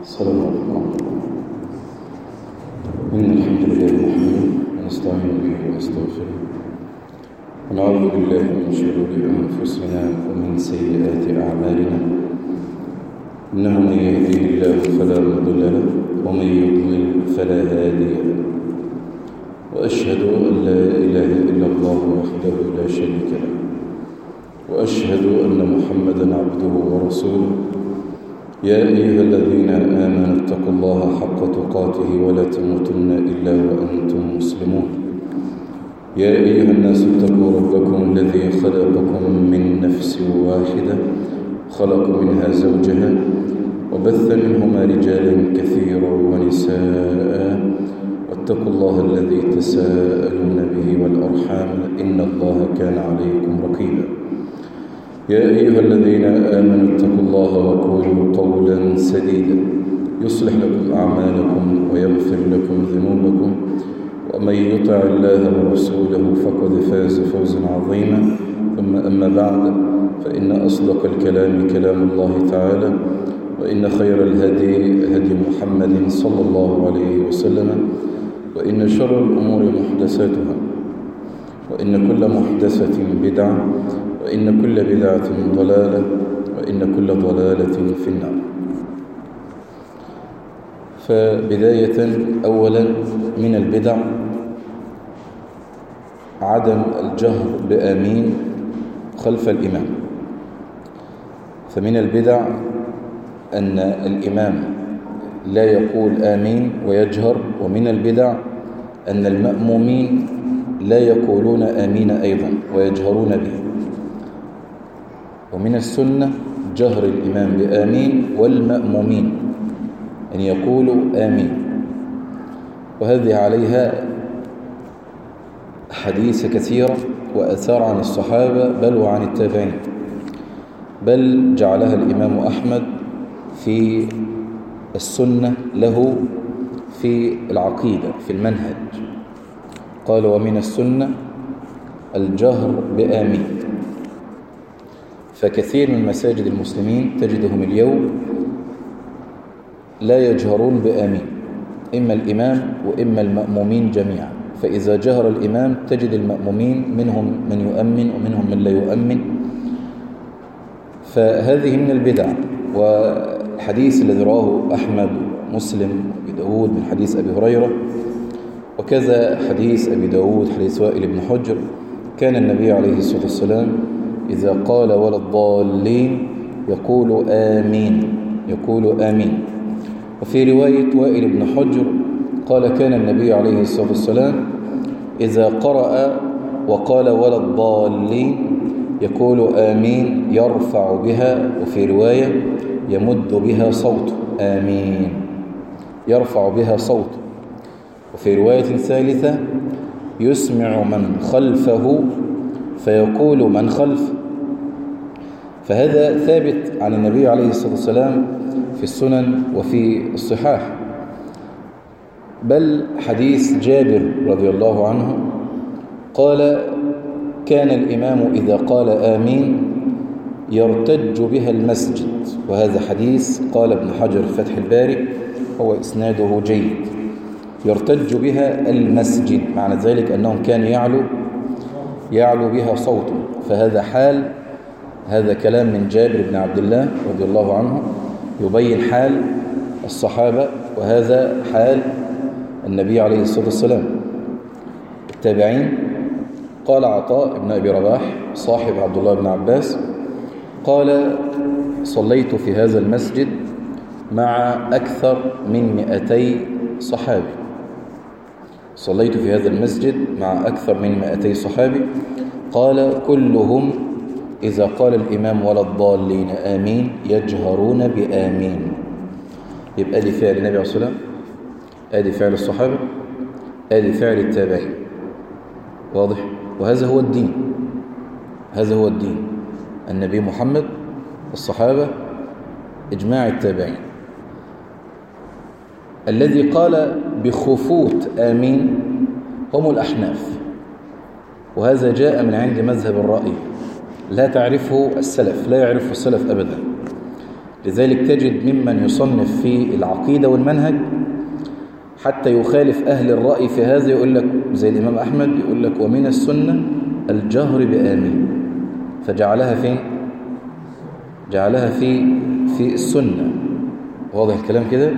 السلام عليكم ورحمة الله إن الحمد لله نحمده ونستعين به ونستغفره ونعوذ بالله من شرور أنفسنا ومن سيئات أعمالنا إنه من يهديه الله فلا مضل له ومن يضلل فلا هادي له وأشهد أن لا إله إلا الله وحده لا شريك له وأشهد أن محمدا عبده ورسوله يا أيها الذين آمنوا اتقوا الله حق تقاته ولا تموتن إلا وأنتم مسلمون يا أيها الناس اتقوا ربكم الذي خلقكم من نفس واحدة خلق منها زوجها وبث منهما رجالا كثيرا ونساء واتقوا الله الذي تساءلون به والأرحام إن الله كان عليكم رقيبا يا أيها الذين آمنوا اتقوا الله وقولوا قولا سديدا يصلح لكم أعمالكم ويغفر لكم ذنوبكم ومن يطع الله ورسوله فقد فاز فوزا عظيما ثم أما بعد فإن أصدق الكلام كلام الله تعالى وإن خير الهدي هدي محمد صلى الله عليه وسلم وإن شر الأمور محدثاتها وإن كل محدثة بدعة وإن كل بدعة ضلالة وإن كل ضلالة في النار فبداية أولا من البدع عدم الجهر بآمين خلف الإمام فمن البدع أن الإمام لا يقول آمين ويجهر ومن البدع أن المأمومين لا يقولون آمين أيضا ويجهرون به ومن السنة جهر الإمام بآمين والمأمومين أن يقولوا آمين وهذه عليها حديث كثيرة وأثار عن الصحابة بل وعن التابعين بل جعلها الإمام أحمد في السنة له في العقيدة في المنهج قال ومن السنة الجهر بآمين فكثير من مساجد المسلمين تجدهم اليوم لا يجهرون بآمين إما الإمام وإما المأمومين جميعا فإذا جهر الإمام تجد المأمومين منهم من يؤمن ومنهم من لا يؤمن فهذه من البدع والحديث الذي رواه أحمد مسلم بداود من حديث أبي هريرة وكذا حديث أبي داود حديث وائل بن حجر كان النبي عليه الصلاة والسلام إذا قال ولا الضالين يقول آمين يقول آمين وفي رواية وائل بن حجر قال كان النبي عليه الصلاة والسلام إذا قرأ وقال ولا الضالين يقول آمين يرفع بها وفي رواية يمد بها صوته آمين يرفع بها صوته وفي رواية ثالثة يسمع من خلفه فيقول من خلف فهذا ثابت عن النبي عليه الصلاة والسلام في السنن وفي الصحاح بل حديث جابر رضي الله عنه قال كان الإمام إذا قال آمين يرتج بها المسجد وهذا حديث قال ابن حجر في فتح الباري هو إسناده جيد يرتج بها المسجد معنى ذلك أنهم كان يعلو يعلو بها صوته فهذا حال هذا كلام من جابر بن عبد الله رضي الله عنه يبين حال الصحابة وهذا حال النبي عليه الصلاة والسلام التابعين قال عطاء بن أبي رباح صاحب عبد الله بن عباس قال صليت في هذا المسجد مع أكثر من مئتي صحابي صليت في هذا المسجد مع أكثر من مئتي صحابي قال كلهم إذا قال الإمام ولا الضالين آمين يجهرون بآمين يبقى دي فعل النبي عليه الصلاة والسلام آدي فعل الصحابة آدي فعل التابعين واضح وهذا هو الدين هذا هو الدين النبي محمد الصحابة إجماع التابعين الذي قال بخفوت آمين هم الأحناف وهذا جاء من عند مذهب الرأي لا تعرفه السلف لا يعرفه السلف أبدا لذلك تجد ممن يصنف في العقيدة والمنهج حتى يخالف أهل الرأي في هذا يقول لك زي الإمام أحمد يقول لك ومن السنة الجهر بآمين فجعلها فين جعلها في في السنة واضح الكلام كده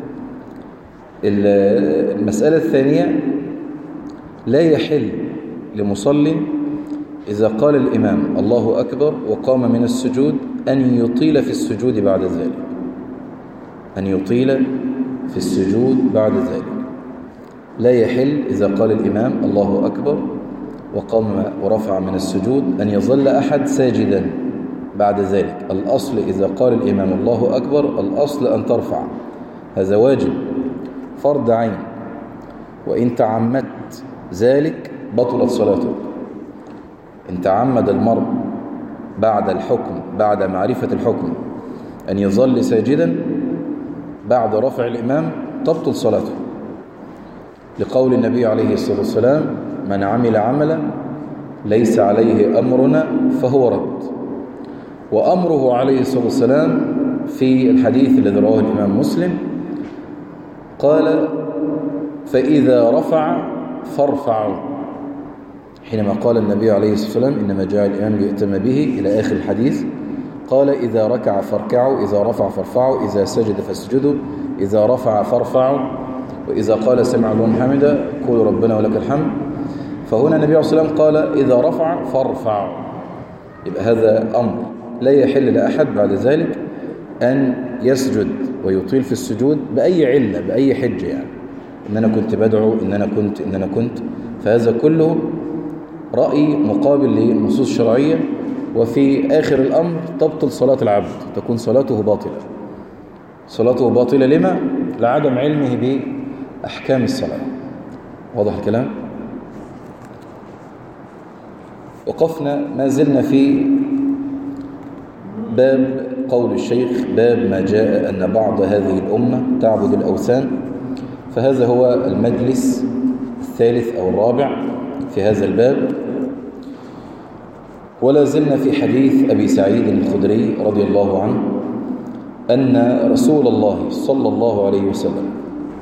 المسألة الثانية لا يحل لمصلي إذا قال الإمام الله أكبر وقام من السجود أن يطيل في السجود بعد ذلك أن يطيل في السجود بعد ذلك لا يحل إذا قال الإمام الله أكبر وقام ورفع من السجود أن يظل أحد ساجدا بعد ذلك الأصل إذا قال الإمام الله أكبر الأصل أن ترفع هذا واجب فرض عين وإن تعمدت ذلك بطلت صلاته إن تعمد المرء بعد الحكم بعد معرفة الحكم أن يظل ساجدا بعد رفع الإمام تبطل صلاته لقول النبي عليه الصلاة والسلام من عمل عملا ليس عليه أمرنا فهو رد وأمره عليه الصلاة والسلام في الحديث الذي رواه الإمام مسلم قال فإذا رفع فارفعوا حينما قال النبي عليه الصلاة والسلام إنما جاء الإمام ليؤتم به إلى آخر الحديث قال إذا ركع فاركعوا إذا رفع فارفعوا إذا سجد فاسجدوا إذا رفع فارفعوا وإذا قال سمع الله حمدا قولوا ربنا ولك الحمد فهنا النبي عليه الصلاة والسلام قال إذا رفع فارفعوا يبقى هذا أمر لا يحل لأحد بعد ذلك أن يسجد ويطيل في السجود بأي علة بأي حجة يعني إن أنا كنت بدعو إن أنا كنت إن أنا كنت فهذا كله رأي مقابل للنصوص الشرعية وفي آخر الأمر تبطل صلاة العبد تكون صلاته باطلة صلاته باطلة لما؟ لعدم علمه بأحكام الصلاة واضح الكلام؟ وقفنا ما زلنا في باب قول الشيخ باب ما جاء أن بعض هذه الأمة تعبد الأوثان فهذا هو المجلس الثالث أو الرابع في هذا الباب ولا زلنا في حديث أبي سعيد الخدري رضي الله عنه أن رسول الله صلى الله عليه وسلم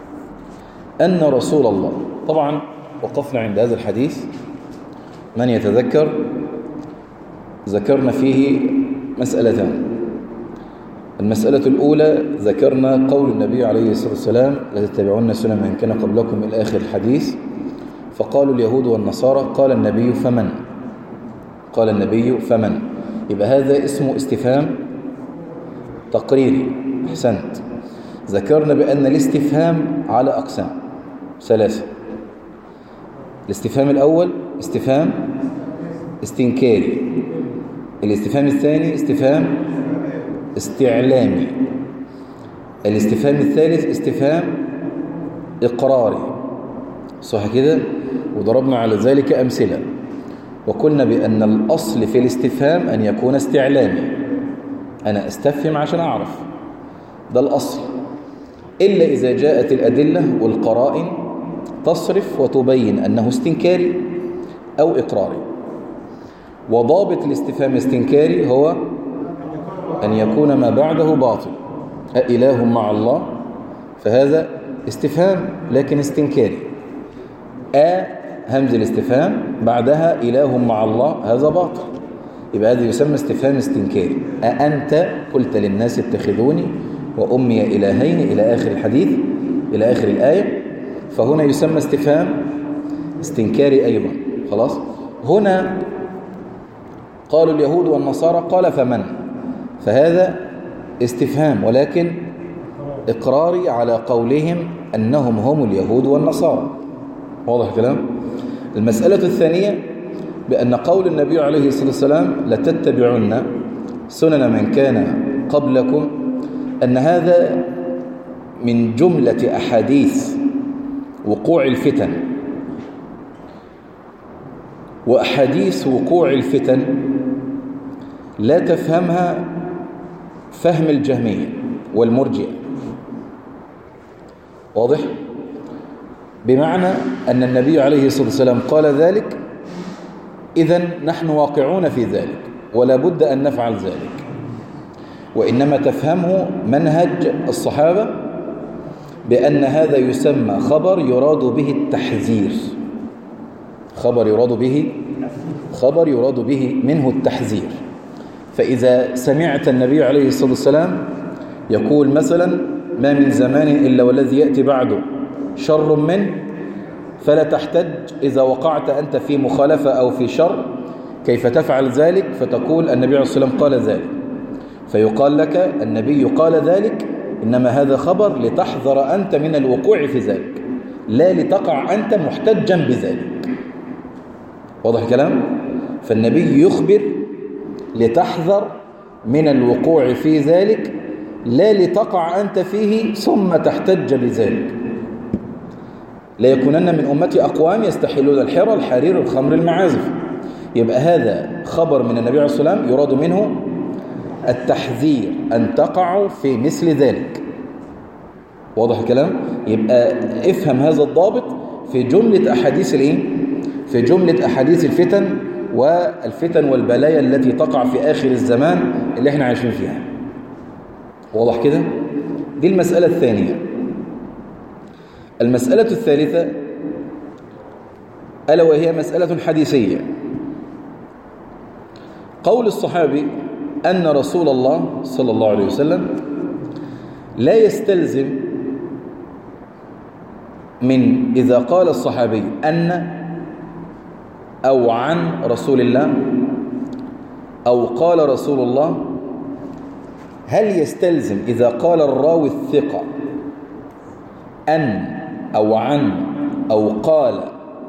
أن رسول الله طبعا وقفنا عند هذا الحديث من يتذكر ذكرنا فيه مسألتان المسألة الأولى ذكرنا قول النبي عليه الصلاة والسلام لا تتبعون سنة من كان قبلكم إلى آخر الحديث فقالوا اليهود والنصارى قال النبي فمن قال النبي فمن يبقى هذا اسمه استفهام تقريري احسنت ذكرنا بأن الاستفهام على أقسام ثلاثة الاستفهام الأول استفهام استنكاري الاستفهام الثاني استفهام استعلامي الاستفهام الثالث استفهام إقراري صح كده وضربنا على ذلك أمثلة وقلنا بأن الأصل في الاستفهام أن يكون استعلامي أنا أستفهم عشان أعرف ده الأصل إلا إذا جاءت الأدلة والقرائن تصرف وتبين أنه استنكاري أو إقراري وضابط الاستفهام استنكاري هو أن يكون ما بعده باطل أإله مع الله فهذا استفهام لكن استنكاري أ همز الاستفهام بعدها إله مع الله هذا باطل يبقى هذا يسمى استفهام استنكاري أأنت قلت للناس اتخذوني وأمي إلهين إلى آخر الحديث إلى آخر الآية فهنا يسمى استفهام استنكاري أيضا خلاص هنا قالوا اليهود والنصارى قال فمن فهذا استفهام ولكن إقراري على قولهم أنهم هم اليهود والنصارى واضح الكلام المسألة الثانية بأن قول النبي عليه الصلاة والسلام لتتبعن سنن من كان قبلكم أن هذا من جملة أحاديث وقوع الفتن وأحاديث وقوع الفتن لا تفهمها فهم الجهمية والمرجئة واضح؟ بمعنى أن النبي عليه الصلاة والسلام قال ذلك إذا نحن واقعون في ذلك ولا بد أن نفعل ذلك وإنما تفهمه منهج الصحابة بأن هذا يسمى خبر يراد به التحذير خبر يراد به خبر يراد به منه التحذير فإذا سمعت النبي عليه الصلاة والسلام يقول مثلا ما من زمان إلا والذي يأتي بعده شر منه فلا تحتج إذا وقعت أنت في مخالفة أو في شر كيف تفعل ذلك فتقول النبي عليه الصلاة والسلام قال ذلك فيقال لك النبي قال ذلك إنما هذا خبر لتحذر أنت من الوقوع في ذلك لا لتقع أنت محتجا بذلك واضح الكلام فالنبي يخبر لتحذر من الوقوع في ذلك لا لتقع أنت فيه ثم تحتج بذلك لا يكونن من أمتي أقوام يستحلون الحرى الحرير الخمر المعازف يبقى هذا خبر من النبي عليه الصلاة والسلام يراد منه التحذير أن تقعوا في مثل ذلك واضح الكلام يبقى افهم هذا الضابط في جملة أحاديث الإيه؟ في جملة أحاديث الفتن والفتن والبلايا التي تقع في آخر الزمان اللي احنا عايشين فيها واضح كده دي المسألة الثانية المسألة الثالثة ألا وهي مسألة حديثية قول الصحابي أن رسول الله صلى الله عليه وسلم لا يستلزم من إذا قال الصحابي أن أو عن رسول الله أو قال رسول الله هل يستلزم إذا قال الراوي الثقة أن أو عن أو قال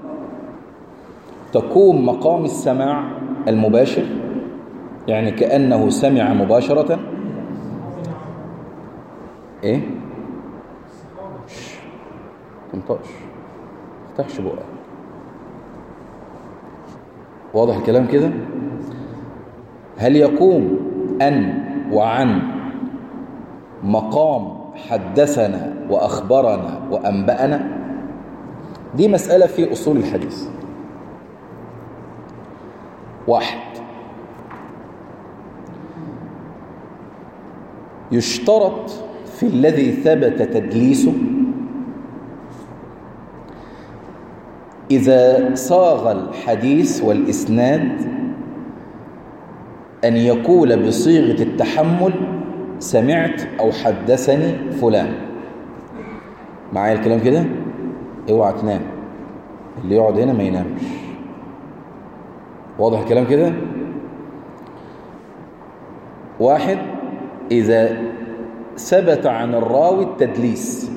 تقوم مقام السماع المباشر يعني كأنه سمع مباشرة إيه تنطقش افتحش بقى واضح الكلام كده هل يقوم أن وعن مقام حدثنا وأخبرنا وأنبأنا دي مسألة في أصول الحديث واحد يشترط في الذي ثبت تدليسه إذا صاغ الحديث والإسناد أن يقول بصيغة التحمل سمعت أو حدثني فلان معايا الكلام كده اوعى تنام اللي يقعد هنا ما ينامش واضح الكلام كده واحد إذا ثبت عن الراوي التدليس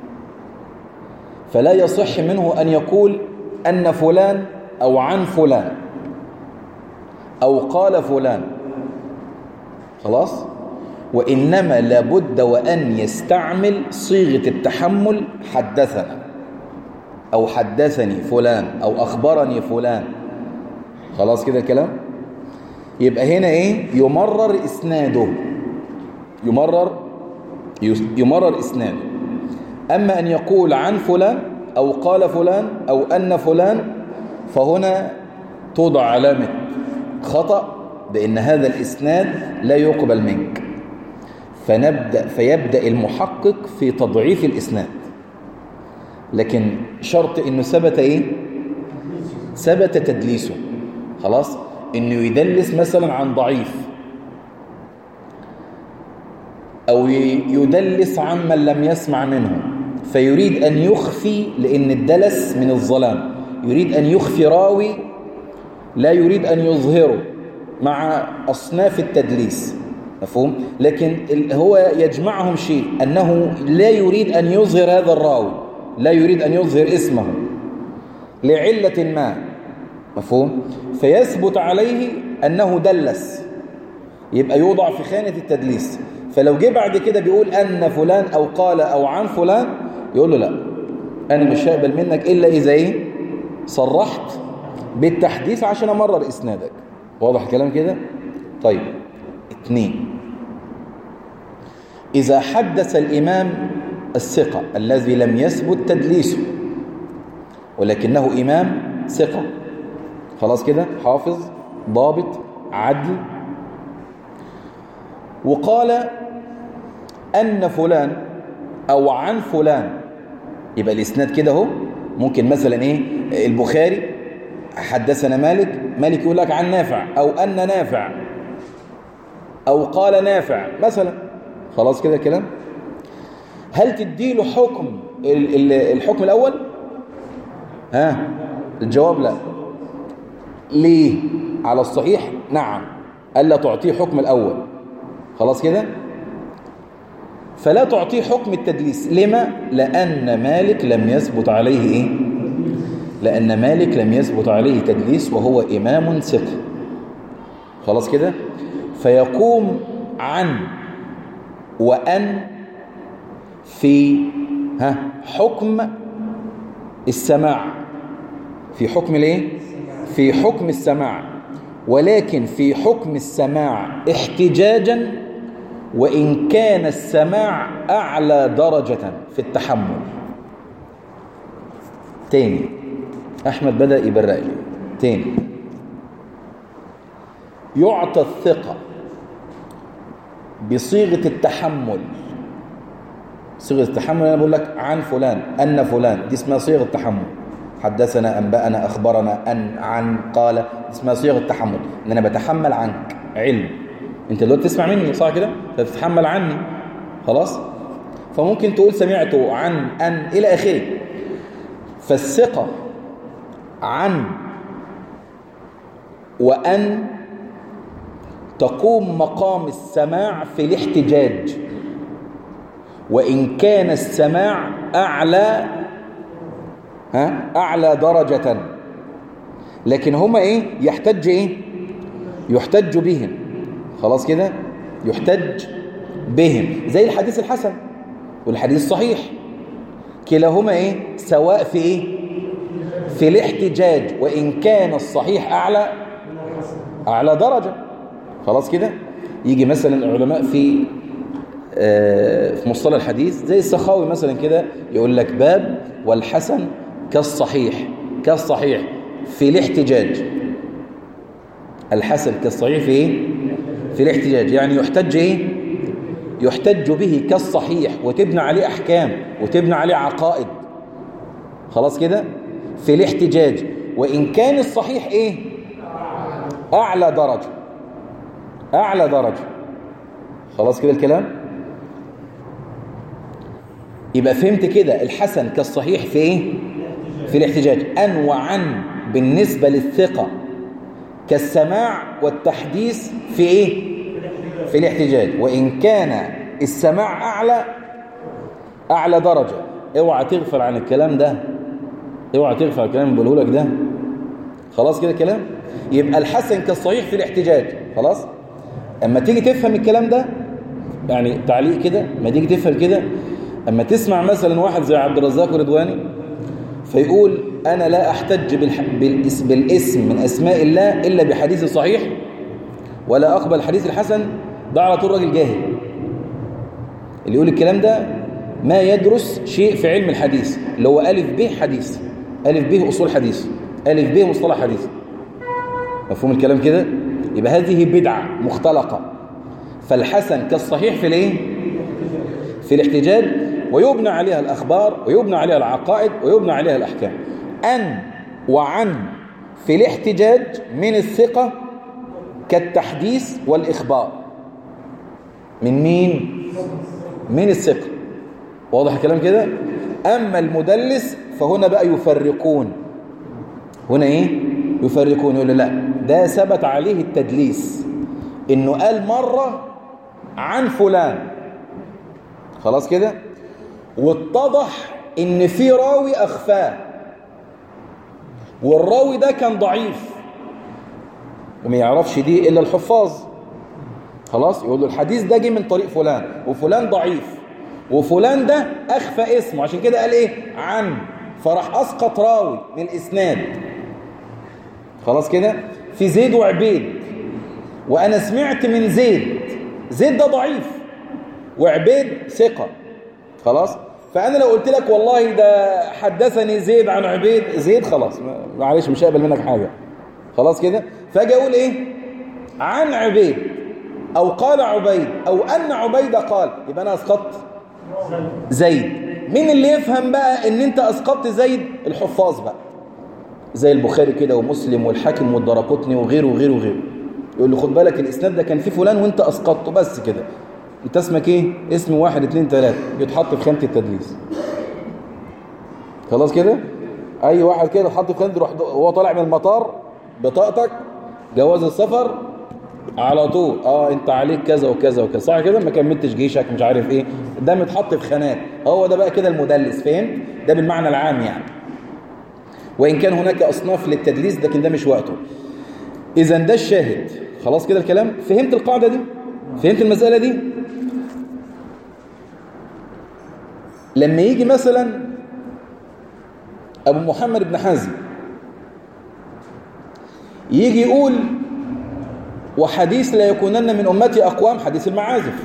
فلا يصح منه أن يقول أن فلان أو عن فلان أو قال فلان خلاص وإنما لابد وأن يستعمل صيغة التحمل حدثنا أو حدثني فلان أو أخبرني فلان خلاص كده كلام يبقى هنا إيه يمرر إسناده يمرر يمرر إسناده أما أن يقول عن فلان أو قال فلان أو أن فلان فهنا توضع علامة خطأ بأن هذا الإسناد لا يقبل منك فنبدأ فيبدأ المحقق في تضعيف الإسناد لكن شرط أنه ثبت إيه؟ ثبت تدليسه خلاص أنه يدلس مثلا عن ضعيف أو يدلس عمن لم يسمع منه فيريد أن يخفي لأن الدلس من الظلام يريد أن يخفي راوي لا يريد أن يظهره مع أصناف التدليس مفهوم لكن هو يجمعهم شيء أنه لا يريد أن يظهر هذا الراوي لا يريد أن يظهر اسمه لعلة ما مفهوم فيثبت عليه أنه دلس يبقى يوضع في خانة التدليس فلو جه بعد كده بيقول أن فلان أو قال أو عن فلان يقول له لا أنا مش هقبل منك إلا إذا إيه صرحت بالتحديث عشان أمرر إسنادك واضح الكلام كده طيب اثنين إذا حدث الإمام الثقة الذي لم يثبت تدليسه ولكنه إمام ثقة خلاص كده حافظ ضابط عدل وقال أن فلان أو عن فلان يبقى الإسناد كده اهو ممكن مثلا إيه البخاري حدثنا مالك مالك يقول لك عن نافع أو أن نافع أو قال نافع مثلا خلاص كده الكلام هل تديله حكم الحكم الأول ها الجواب لا ليه على الصحيح نعم ألا تعطيه حكم الأول خلاص كده فلا تعطيه حكم التدليس لما لأن مالك لم يثبت عليه إيه لأن مالك لم يثبت عليه تدليس وهو إمام ثقة خلاص كده فيقوم عن وأن في ها حكم السماع في حكم الايه في حكم السماع ولكن في حكم السماع احتجاجا وإن كان السماع أعلى درجة في التحمل تاني أحمد بدأ يبرق لي تاني يعطى الثقة بصيغة التحمل صيغة التحمل أنا بقول لك عن فلان أن فلان دي اسمها صيغة التحمل حدثنا أنبأنا أخبرنا أن عن قال دي اسمها صيغة التحمل إن أنا بتحمل عنك علم أنت دلوقتي تسمع مني صح كده فبتتحمل عني خلاص فممكن تقول سمعته عن أن إلى آخره فالثقة عن وأن تقوم مقام السماع في الاحتجاج وإن كان السماع أعلى ها أعلى درجة لكن هما إيه يحتج إيه يحتج بهم خلاص كده يحتج بهم زي الحديث الحسن والحديث الصحيح كلاهما إيه سواء في إيه في الاحتجاج وإن كان الصحيح أعلى أعلى درجة خلاص كده يجي مثلا العلماء في في مصطلح الحديث زي السخاوي مثلا كده يقول لك باب والحسن كالصحيح كالصحيح في الاحتجاج الحسن كالصحيح في ايه في الاحتجاج يعني يحتج ايه يحتج به كالصحيح وتبنى عليه احكام وتبنى عليه عقائد خلاص كده في الاحتجاج وان كان الصحيح ايه اعلى درجه اعلى درجه خلاص كده الكلام يبقى فهمت كده الحسن كالصحيح في ايه في الاحتجاج ان وعن بالنسبة للثقة كالسماع والتحديث في ايه في الاحتجاج وان كان السماع اعلى اعلى درجة اوعى تغفل عن الكلام ده اوعى تغفل عن الكلام اللي بقوله لك ده خلاص كده كلام يبقى الحسن كالصحيح في الاحتجاج خلاص اما تيجي تفهم الكلام ده يعني تعليق كده ما تيجي تفهم كده اما تسمع مثلا واحد زي عبد الرزاق رضواني فيقول انا لا احتج بالاسم, بالاسم من اسماء الله الا بحديث صحيح ولا اقبل حديث الحسن ده على طول راجل جاهل اللي يقول الكلام ده ما يدرس شيء في علم الحديث اللي هو الف ب حديث الف ب اصول حديث الف ب مصطلح حديث مفهوم الكلام كده يبقى هذه بدعه مختلقه فالحسن كالصحيح في الايه في الاحتجاج ويبنى عليها الأخبار ويبنى عليها العقائد ويبنى عليها الأحكام أن وعن في الاحتجاج من الثقة كالتحديث والإخبار من مين؟ من الثقة واضح الكلام كده؟ أما المدلس فهنا بقى يفرقون هنا إيه؟ يفرقون يقول لا ده ثبت عليه التدليس إنه قال مرة عن فلان خلاص كده واتضح ان في راوي اخفاه والراوي ده كان ضعيف وما يعرفش دي الا الحفاظ خلاص يقول له الحديث ده جه من طريق فلان وفلان ضعيف وفلان ده اخفى اسمه عشان كده قال ايه عن فراح اسقط راوي من الاسناد خلاص كده في زيد وعبيد وانا سمعت من زيد زيد ده ضعيف وعبيد ثقه خلاص فأنا لو قلت لك والله ده حدثني زيد عن عبيد زيد خلاص معلش مش هقبل منك حاجة خلاص كده فاجي أقول إيه عن عبيد أو قال عبيد أو أن عبيد قال يبقى أنا أسقطت زيد مين اللي يفهم بقى ان انت اسقطت زيد الحفاظ بقى زي البخاري كده ومسلم والحاكم والدرقطني وغيره وغيره وغيره يقول له خد بالك الاسناد ده كان فيه فلان وانت اسقطته بس كده انت اسمك ايه اسم واحد اتنين تلاتة يتحط في خانة التدليس خلاص كده اي واحد كده اتحط في خانة يروح وهو طالع من المطار بطاقتك جواز السفر على طول اه انت عليك كذا وكذا وكذا صح كده ما كملتش جيشك مش عارف ايه ده متحط في خانات هو ده بقى كده المدلس فهم ده بالمعنى العام يعني وان كان هناك اصناف للتدليس لكن ده مش وقته اذا ده الشاهد خلاص كده الكلام فهمت القاعده دي فهمت المساله دي لما يجي مثلا ابو محمد بن حزم يجي يقول وحديث لا يكونن من أمتي أقوام حديث المعازف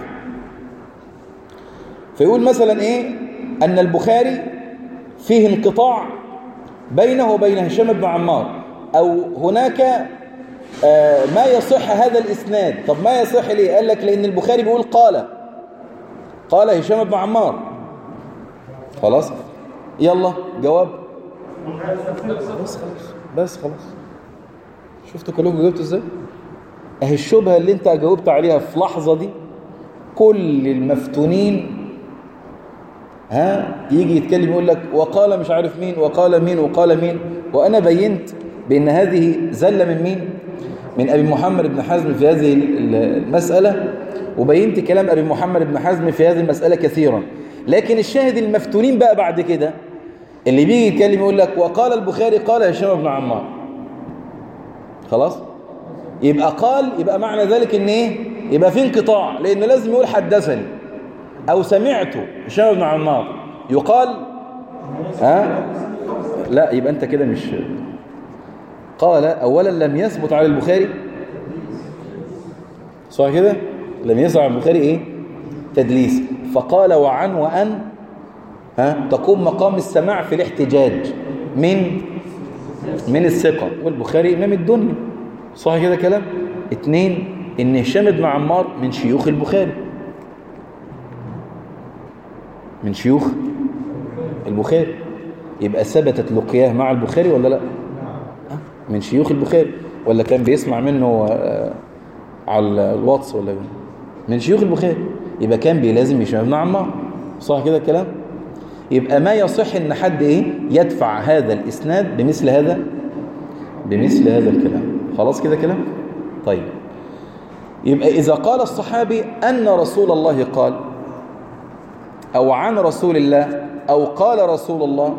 فيقول مثلا إيه أن البخاري فيه انقطاع بينه وبين هشام بن عمار أو هناك آه ما يصح هذا الإسناد طب ما يصح ليه قال لك لأن البخاري بيقول قال قال هشام بن عمار خلاص يلا جواب بس خلاص بس خلاص شفتوا كلكم جاوبتوا ازاي اهي الشبهة اللي انت جاوبت عليها في لحظة دي كل المفتونين ها يجي يتكلم يقول لك وقال مش عارف مين وقال مين وقال مين وانا بينت بان هذه زلة من مين من ابي محمد بن حزم في هذه المسألة وبينت كلام ابي محمد بن حزم في هذه المسألة كثيرا لكن الشاهد المفتونين بقى بعد كده اللي بيجي يتكلم يقول لك وقال البخاري قال هشام بن عمار خلاص يبقى قال يبقى معنى ذلك ان ايه يبقى في انقطاع لانه لازم يقول حدثني او سمعته هشام بن عمار يقال ها لا يبقى انت كده مش قال اولا لم يثبت على البخاري صح كده لم يثبت على البخاري ايه تدليس فقال وعن وان ها تقوم مقام السماع في الاحتجاج من من الثقة والبخاري إمام الدنيا صح كده كلام اتنين ان هشام بن عمار من شيوخ البخاري من شيوخ البخاري يبقى ثبتت لقياه مع البخاري ولا لا من شيوخ البخاري ولا كان بيسمع منه على الواتس ولا من شيوخ البخاري يبقى كان بيلازم هشام بن عمار صح كده الكلام يبقى ما يصح ان حد ايه يدفع هذا الاسناد بمثل هذا بمثل هذا الكلام خلاص كده كلام طيب يبقى إذا قال الصحابي أن رسول الله قال أو عن رسول الله أو قال رسول الله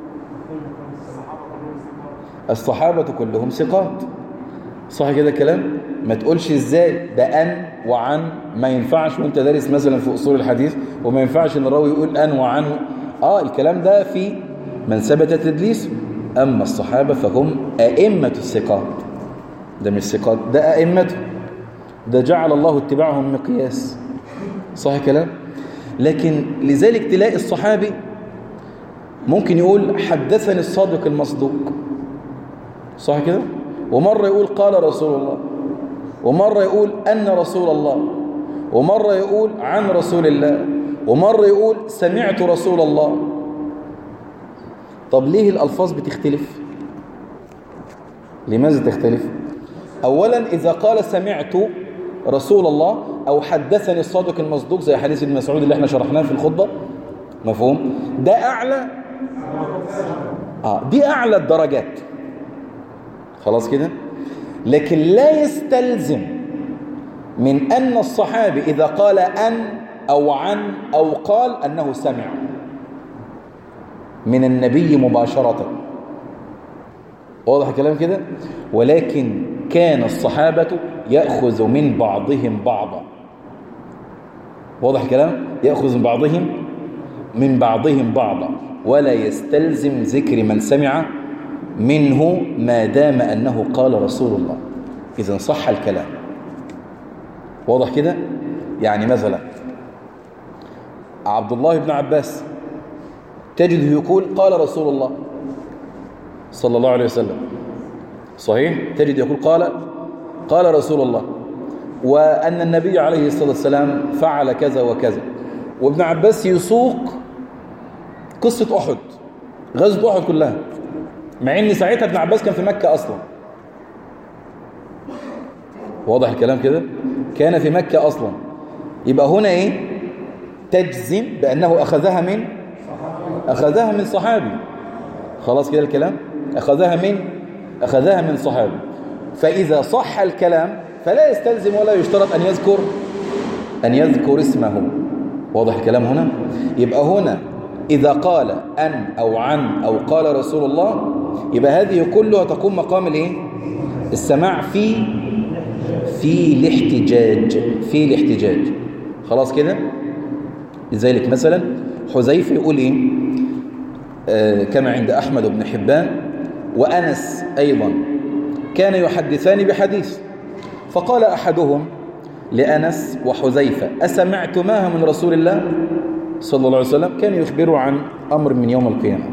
الصحابة كلهم ثقات صح كده كلام ما تقولش ازاي ده أن وعن ما ينفعش وانت دارس مثلا في أصول الحديث وما ينفعش ان الراوي يقول أن وعن آه الكلام ده في من ثبت تدليس أما الصحابة فهم أئمة الثقات ده مش ثقات ده أئمته ده جعل الله اتباعهم مقياس صح كلام لكن لذلك تلاقي الصحابي ممكن يقول حدثني الصادق المصدوق صح كده ومرة يقول قال رسول الله ومرة يقول أن رسول الله ومرة يقول عن رسول الله ومرة يقول سمعت رسول الله طب ليه الألفاظ بتختلف لماذا تختلف أولا إذا قال سمعت رسول الله أو حدثني الصادق المصدوق زي حديث ابن مسعود اللي احنا شرحناه في الخطبة مفهوم ده أعلى آه دي أعلى الدرجات خلاص كده لكن لا يستلزم من أن الصحابي إذا قال أن أو عن أو قال أنه سمع من النبي مباشرة واضح الكلام كده ولكن كان الصحابة يأخذ من بعضهم بعضا واضح الكلام يأخذ من بعضهم من بعضهم بعضا ولا يستلزم ذكر من سمع منه ما دام أنه قال رسول الله إذا صح الكلام واضح كده يعني مثلا عبد الله بن عباس تجده يقول قال رسول الله صلى الله عليه وسلم صحيح تجد يقول قال قال رسول الله وأن النبي عليه الصلاة والسلام فعل كذا وكذا وابن عباس يسوق قصة أحد غزوة أحد كلها مع ان ساعتها ابن عباس كان في مكة أصلا واضح الكلام كده كان في مكة أصلا يبقى هنا إيه تجزم بأنه أخذها من أخذها من صحابي خلاص كده الكلام أخذها من أخذها من صحابي فإذا صح الكلام فلا يستلزم ولا يشترط أن يذكر أن يذكر اسمه واضح الكلام هنا يبقى هنا إذا قال أن أو عن أو قال رسول الله يبقى هذه كلها تقوم مقام الايه السماع في في الاحتجاج في الاحتجاج خلاص كده لذلك مثلا حذيفه يقول ايه آه كما عند احمد بن حبان وانس ايضا كان يحدثان بحديث فقال احدهم لانس وحذيفه اسمعتماها من رسول الله صلى الله عليه وسلم كان يخبر عن امر من يوم القيامه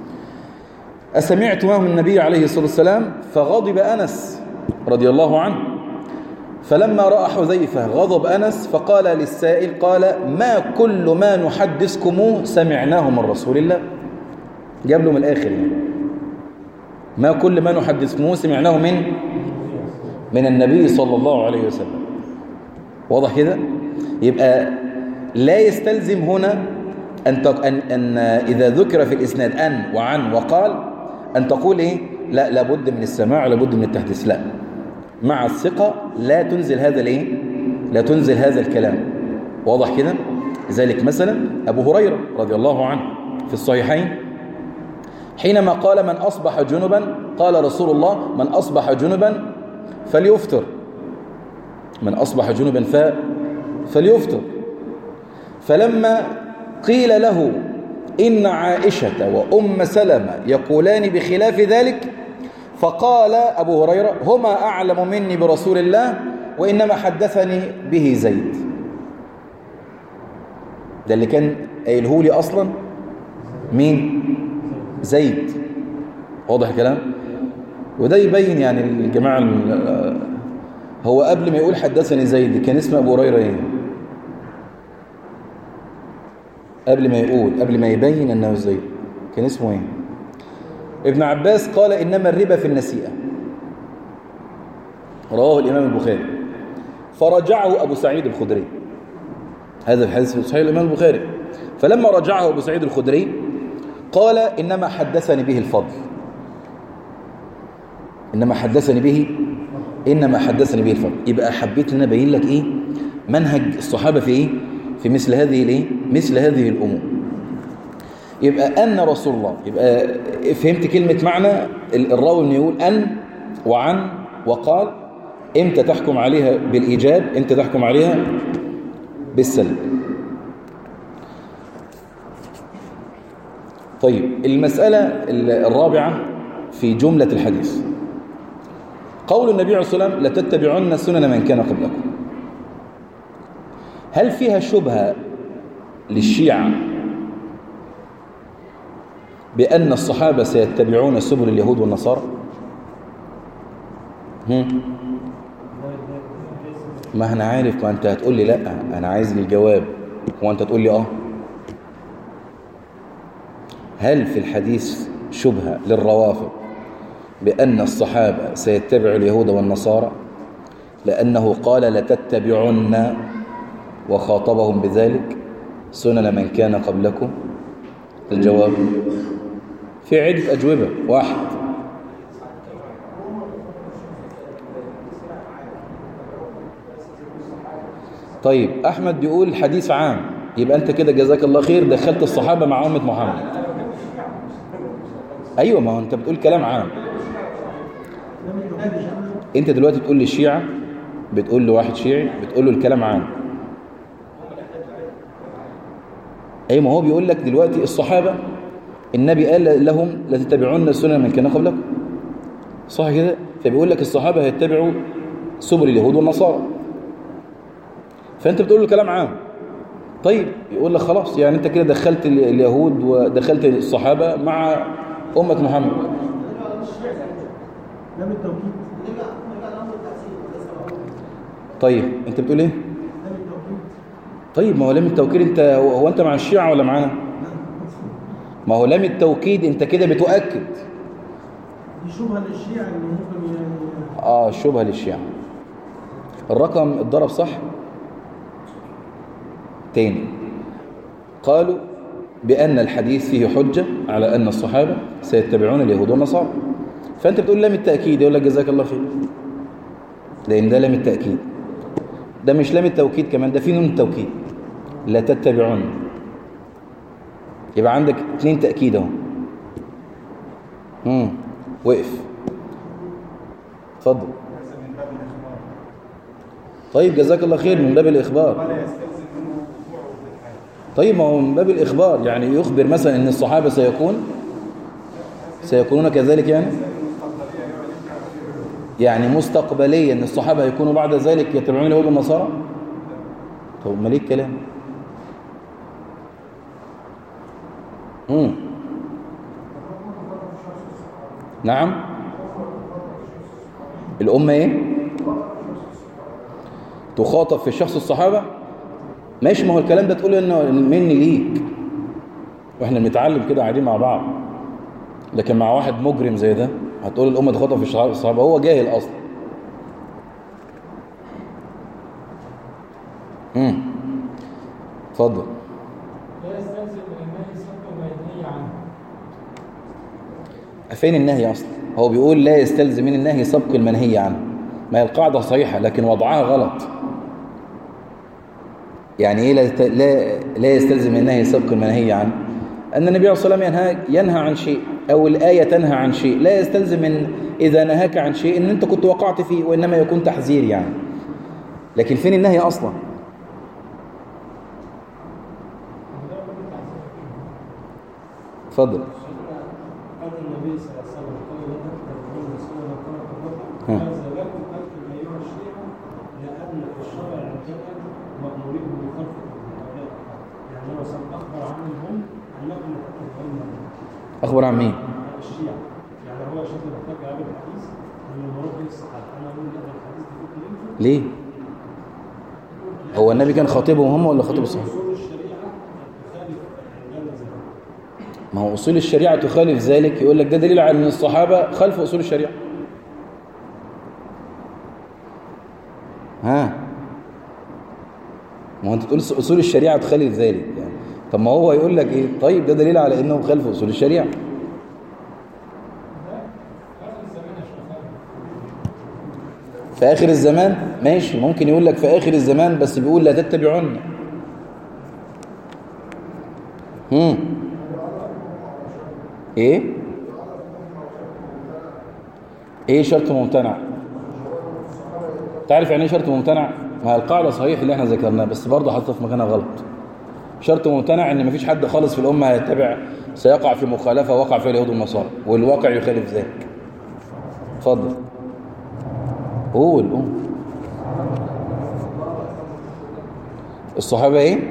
أسمعت من النبي عليه الصلاة والسلام فغضب أنس رضي الله عنه فلما رأى حذيفة غضب أنس فقال للسائل قال ما كل ما نحدثكم سمعناه من رسول الله جاب له من الآخر يعني. ما كل ما نحدثكم سمعناه من من النبي صلى الله عليه وسلم واضح كده يبقى لا يستلزم هنا أن, أن, أن إذا ذكر في الإسناد أن وعن وقال أن تقول إيه لا لابد من السماع لابد من التحديث لا مع الثقة لا تنزل هذا الإيه لا تنزل هذا الكلام واضح كده ذلك مثلا أبو هريرة رضي الله عنه في الصحيحين حينما قال من أصبح جنبا قال رسول الله من أصبح جنبا فليفطر من أصبح جنبا ف... فليفطر فلما قيل له إن عائشة وأم سلمة يقولان بخلاف ذلك فقال أبو هريرة هما أعلم مني برسول الله وإنما حدثني به زيد ده اللي كان قايله لي أصلا مين زيد واضح الكلام وده يبين يعني الجماعة هو قبل ما يقول حدثني زيد كان اسم أبو هريرة ايه قبل ما يقول قبل ما يبين أنه زيد كان اسمه ايه ابن عباس قال إنما الربا في النسيئة رواه الإمام البخاري فرجعه أبو سعيد الخدري هذا الحديث في صحيح الإمام البخاري فلما رجعه أبو سعيد الخدري قال إنما حدثني به الفضل إنما حدثني به إنما حدثني به الفضل يبقى حبيت أن أبين لك إيه منهج الصحابة في إيه في مثل هذه الإيه مثل هذه الأمور يبقى أن رسول الله يبقى فهمت كلمة معنى الراوي انه يقول أن وعن وقال امتى تحكم عليها بالإيجاب امتى تحكم عليها بالسلب طيب المسألة الرابعة في جملة الحديث قول النبي عليه الصلاة والسلام لتتبعن سنن من كان قبلكم هل فيها شبهة للشيعة بأن الصحابة سيتبعون سبل اليهود والنصارى هم؟ ما أنا عارف ما أنت هتقول لي لا أنا عايز الجواب وأنت تقول لي آه هل في الحديث شبهة للروافض بأن الصحابة سيتبعوا اليهود والنصارى لأنه قال لتتبعن وخاطبهم بذلك سنن من كان قبلكم الجواب في عدة أجوبة واحد طيب أحمد بيقول حديث عام يبقى أنت كده جزاك الله خير دخلت الصحابة مع أمة محمد أيوة ما هو أنت بتقول كلام عام أنت دلوقتي تقول للشيعة بتقول لواحد شيعي بتقول له الكلام عام أي ما هو بيقول لك دلوقتي الصحابة النبي قال لهم لتتبعون السنن من كان قبلكم صح كده فبيقول لك الصحابة هيتبعوا سبل اليهود والنصارى فأنت بتقول له كلام عام طيب يقول لك خلاص يعني أنت كده دخلت اليهود ودخلت الصحابة مع أمة محمد طيب انت بتقول ايه طيب ما هو لام التوكيد انت هو انت مع الشيعة ولا معانا ما هو لام التوكيد انت كده بتؤكد دي شبهه للشيعة ان ممكن يعني اه شبهة للشيعة الرقم اتضرب صح تاني قالوا بأن الحديث فيه حجة على أن الصحابة سيتبعون اليهود والنصارى فأنت بتقول لام التأكيد يقول لك جزاك الله خير لأن ده لام التأكيد ده مش لام التوكيد كمان ده في نون التوكيد لا تتبعون يبقى عندك اتنين تأكيد اهو امم وقف اتفضل طيب جزاك الله خير من باب الإخبار طيب ما هو من باب الإخبار يعني يخبر مثلا أن الصحابة سيكون سيكونون كذلك يعني يعني مستقبليا أن الصحابة يكونوا بعد ذلك يتبعون اليهود والنصارى طب ما ليه الكلام امم نعم الأمة إيه تخاطب في شخص الصحابة ماشي ما هو الكلام ده تقول انه مني ليك واحنا بنتعلم كده قاعدين مع بعض لكن مع واحد مجرم زي ده هتقول الامه تخاطب في الشعب- الصحابه هو جاهل اصلا امم اتفضل لا يستلزم من النهي سبق ما ينهي عنه فين النهي اصلا هو بيقول لا يستلزم من النهي سبق المنهي عنه ما هي القاعده صحيحه لكن وضعها غلط يعني ايه لا يست- لا, لا يستلزم من النهي سبق المنهي عنه ان النبي صلى الله عليه وسلم ينهى ينهى عن شيء او الايه تنهى عن شيء لا يستلزم من اذا نهاك عن شيء ان انت كنت وقعت فيه وانما يكون تحذير يعني لكن فين النهي اصلا اتفضل قال النبي صلى الله عليه وسلم قال لا تتبعون رسول الله ها. قال زلكم أنتم أيها الشيعة لأن في الشرع عندنا مأمورين بمخالفة هؤلاء يعني هو صلى الله أخبر عنهم هم أنكم تتبعون اخبر عن مين الشيعة يعني هو شيخ محتاج هذا الحديث من المراد به الصحابة أنا أقول أن الحديث ده ممكن ينفع ليه هو النبي كان خاطبهم هم ولا خاطب الصحابه أصول الشريعة تخالف عندنا ذلك ما هو أصول الشريعة تخالف ذلك يقول لك ده دليل على أن الصحابة خلفوا أصول الشريعة ها ما هو أنت تقول أصول الشريعة تخالف ذلك يعني طب ما هو يقول لك إيه طيب ده دليل على أنهم خلفوا أصول الشريعة آخر الزمان يا شيخ خالد. في آخر الزمان ماشي ممكن يقول لك في آخر الزمان بس بيقول لا تتبعون هم ايه ايه شرط ممتنع تعرف يعني ايه شرط ممتنع ما هي القاعده صحيح اللي احنا ذكرناها بس برضه حاطه في مكانها غلط شرط ممتنع ان مفيش حد خالص في الامه هيتبع سيقع في مخالفه وقع فيها اليهود والنصارى والواقع يخالف ذلك اتفضل قول قول الصحابه ايه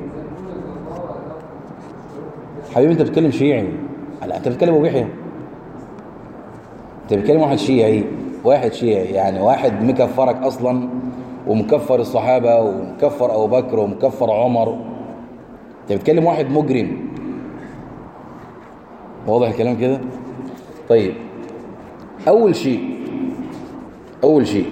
حبيبي انت بتتكلم شيعي لا انت بتتكلم ابو يحيى انت بتتكلم واحد شيعي واحد شيعي يعني واحد مكفرك اصلا ومكفر الصحابه ومكفر ابو بكر ومكفر عمر انت بتتكلم واحد مجرم واضح الكلام كده طيب اول شيء اول شيء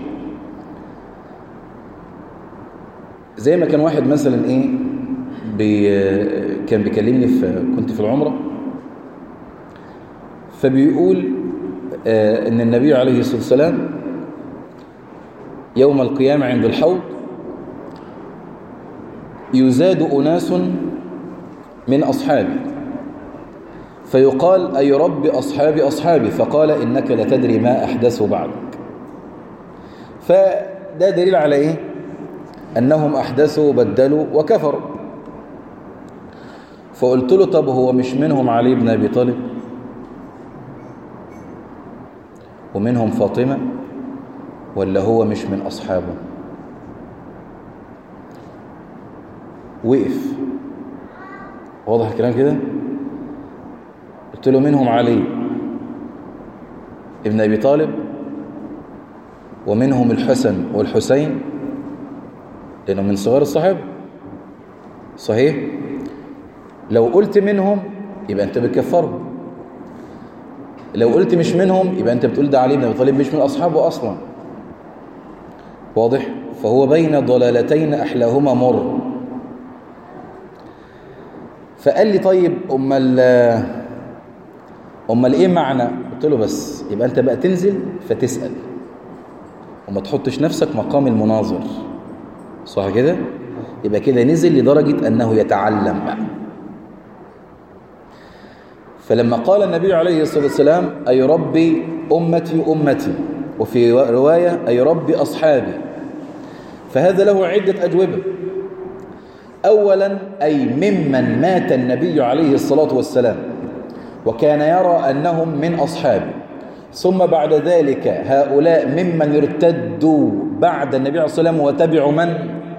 زي ما كان واحد مثلا ايه بي كان بيكلمني في كنت في العمره فبيقول آه ان النبي عليه الصلاه والسلام يوم القيامه عند الحوض يزاد اناس من اصحابي فيقال اي رب اصحابي اصحابي فقال انك لتدري ما احدثوا بعدك فده دليل على ايه انهم احدثوا وبدلوا وكفروا فقلت له طب هو مش منهم علي بن ابي طالب ومنهم فاطمه ولا هو مش من اصحابه وقف واضح الكلام كده قلت له منهم علي ابن ابي طالب ومنهم الحسن والحسين لأنه من صغار الصحابة صحيح لو قلت منهم يبقى أنت بتكفرهم لو قلت مش منهم يبقى أنت بتقول ده علي بن أبي طالب مش من أصحابه أصلا واضح فهو بين ضلالتين أحلاهما مر فقال لي طيب أمال أمال إيه معنى قلت له بس يبقى أنت بقى تنزل فتسأل وما تحطش نفسك مقام المناظر صح كده يبقى كده نزل لدرجة أنه يتعلم بقى فلما قال النبي عليه الصلاة والسلام أي ربي أمتي أمتي وفي رواية أي ربي أصحابي فهذا له عدة أجوبة أولا أي ممن مات النبي عليه الصلاة والسلام وكان يرى أنهم من أصحابه ثم بعد ذلك هؤلاء ممن ارتدوا بعد النبي عليه الصلاة والسلام وتبعوا من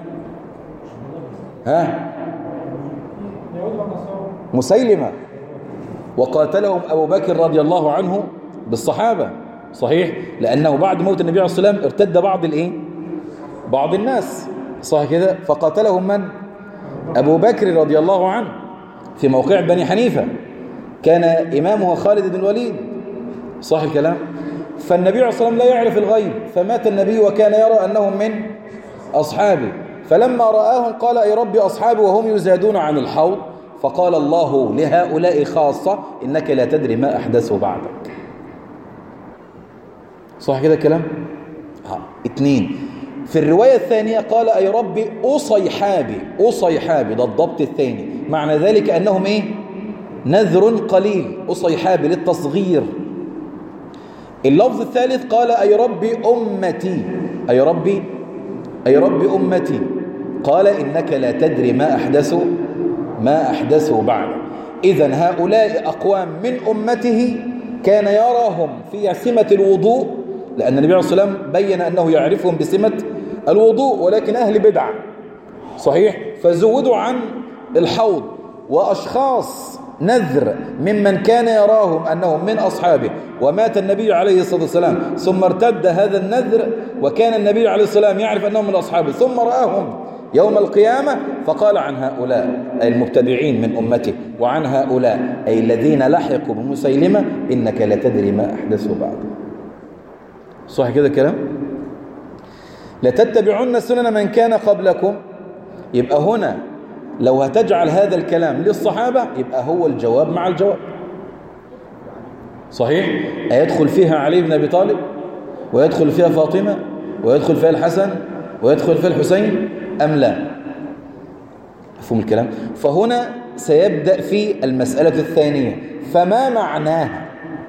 ها يهود والنصارى مسيلمة وقاتلهم أبو بكر رضي الله عنه بالصحابة صحيح لأنه بعد موت النبي عليه الصلاة والسلام ارتد بعض الإيه بعض الناس صح كده فقاتلهم من أبو بكر رضي الله عنه في موقع بني حنيفة كان إمامها خالد بن الوليد صح الكلام فالنبي عليه الصلاة والسلام لا يعرف الغيب فمات النبي وكان يرى أنهم من أصحابه فلما رآهم قال أي ربي أصحابي وهم يزادون عن الحوض فقال الله لهؤلاء خاصة إنك لا تدري ما أحدثه بعدك صح كده الكلام ها. اتنين في الرواية الثانية قال أي ربي أصيحابي أصيحابي ده الضبط الثاني معنى ذلك أنهم إيه نذر قليل أصيحابي للتصغير اللفظ الثالث قال أي ربي أمتي أي ربي أي ربي أمتي قال إنك لا تدري ما أحدثوا ما أحدثوا بعد إذا هؤلاء أقوام من أمته كان يراهم في سمة الوضوء لأن النبي عليه الصلاة والسلام بين أنه يعرفهم بسمة الوضوء ولكن أهل بدعة صحيح فزودوا عن الحوض وأشخاص نذر ممن كان يراهم أنهم من أصحابه ومات النبي عليه الصلاة والسلام ثم ارتد هذا النذر وكان النبي عليه الصلاة والسلام يعرف أنهم من أصحابه ثم رآهم يوم القيامة فقال عن هؤلاء أي المبتدعين من أمته وعن هؤلاء أي الذين لحقوا بمسيلمة إنك لا تدري ما أحدثه بعد صح كده الكلام لتتبعن سنن من كان قبلكم يبقى هنا لو هتجعل هذا الكلام للصحابة يبقى هو الجواب مع الجواب صحيح أيدخل فيها علي بن أبي طالب ويدخل فيها فاطمة ويدخل فيها الحسن ويدخل فيها الحسين أم لا مفهوم الكلام فهنا سيبدأ في المسألة الثانية فما معناها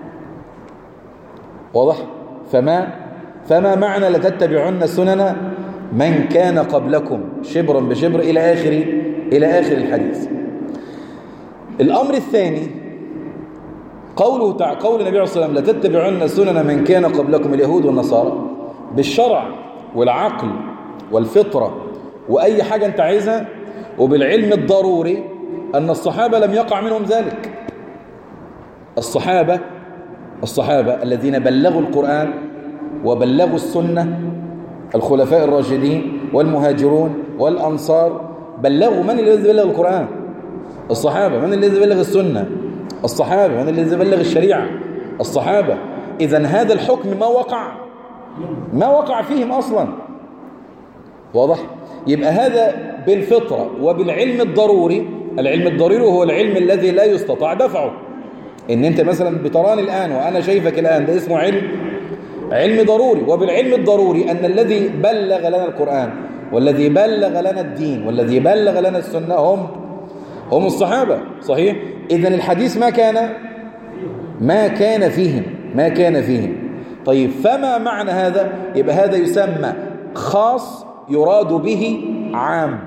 واضح فما فما معنى لتتبعن سنن من كان قبلكم شبرا بشبر إلى آخر إلى آخر الحديث الأمر الثاني قوله تع... قول النبي عليه الصلاة والسلام لتتبعن سنن من كان قبلكم اليهود والنصارى بالشرع والعقل والفطرة وأي حاجة أنت عايزها وبالعلم الضروري أن الصحابة لم يقع منهم ذلك الصحابة الصحابة الذين بلغوا القرآن وبلغوا السنة الخلفاء الراشدين والمهاجرون والأنصار بلغوا من الذي بلغ القرآن الصحابة من الذي بلغ السنة الصحابة من الذي بلغ الشريعة الصحابة إذا هذا الحكم ما وقع ما وقع فيهم أصلا واضح يبقى هذا بالفطرة وبالعلم الضروري العلم الضروري هو العلم الذي لا يستطاع دفعه ان انت مثلا بتراني الآن وأنا شايفك الآن ده اسمه علم علم ضروري وبالعلم الضروري أن الذي بلغ لنا القرآن والذي بلغ لنا الدين والذي بلغ لنا السنة هم هم الصحابة صحيح إذن الحديث ما كان ما كان فيهم ما كان فيهم طيب فما معنى هذا يبقى هذا يسمى خاص يراد به عام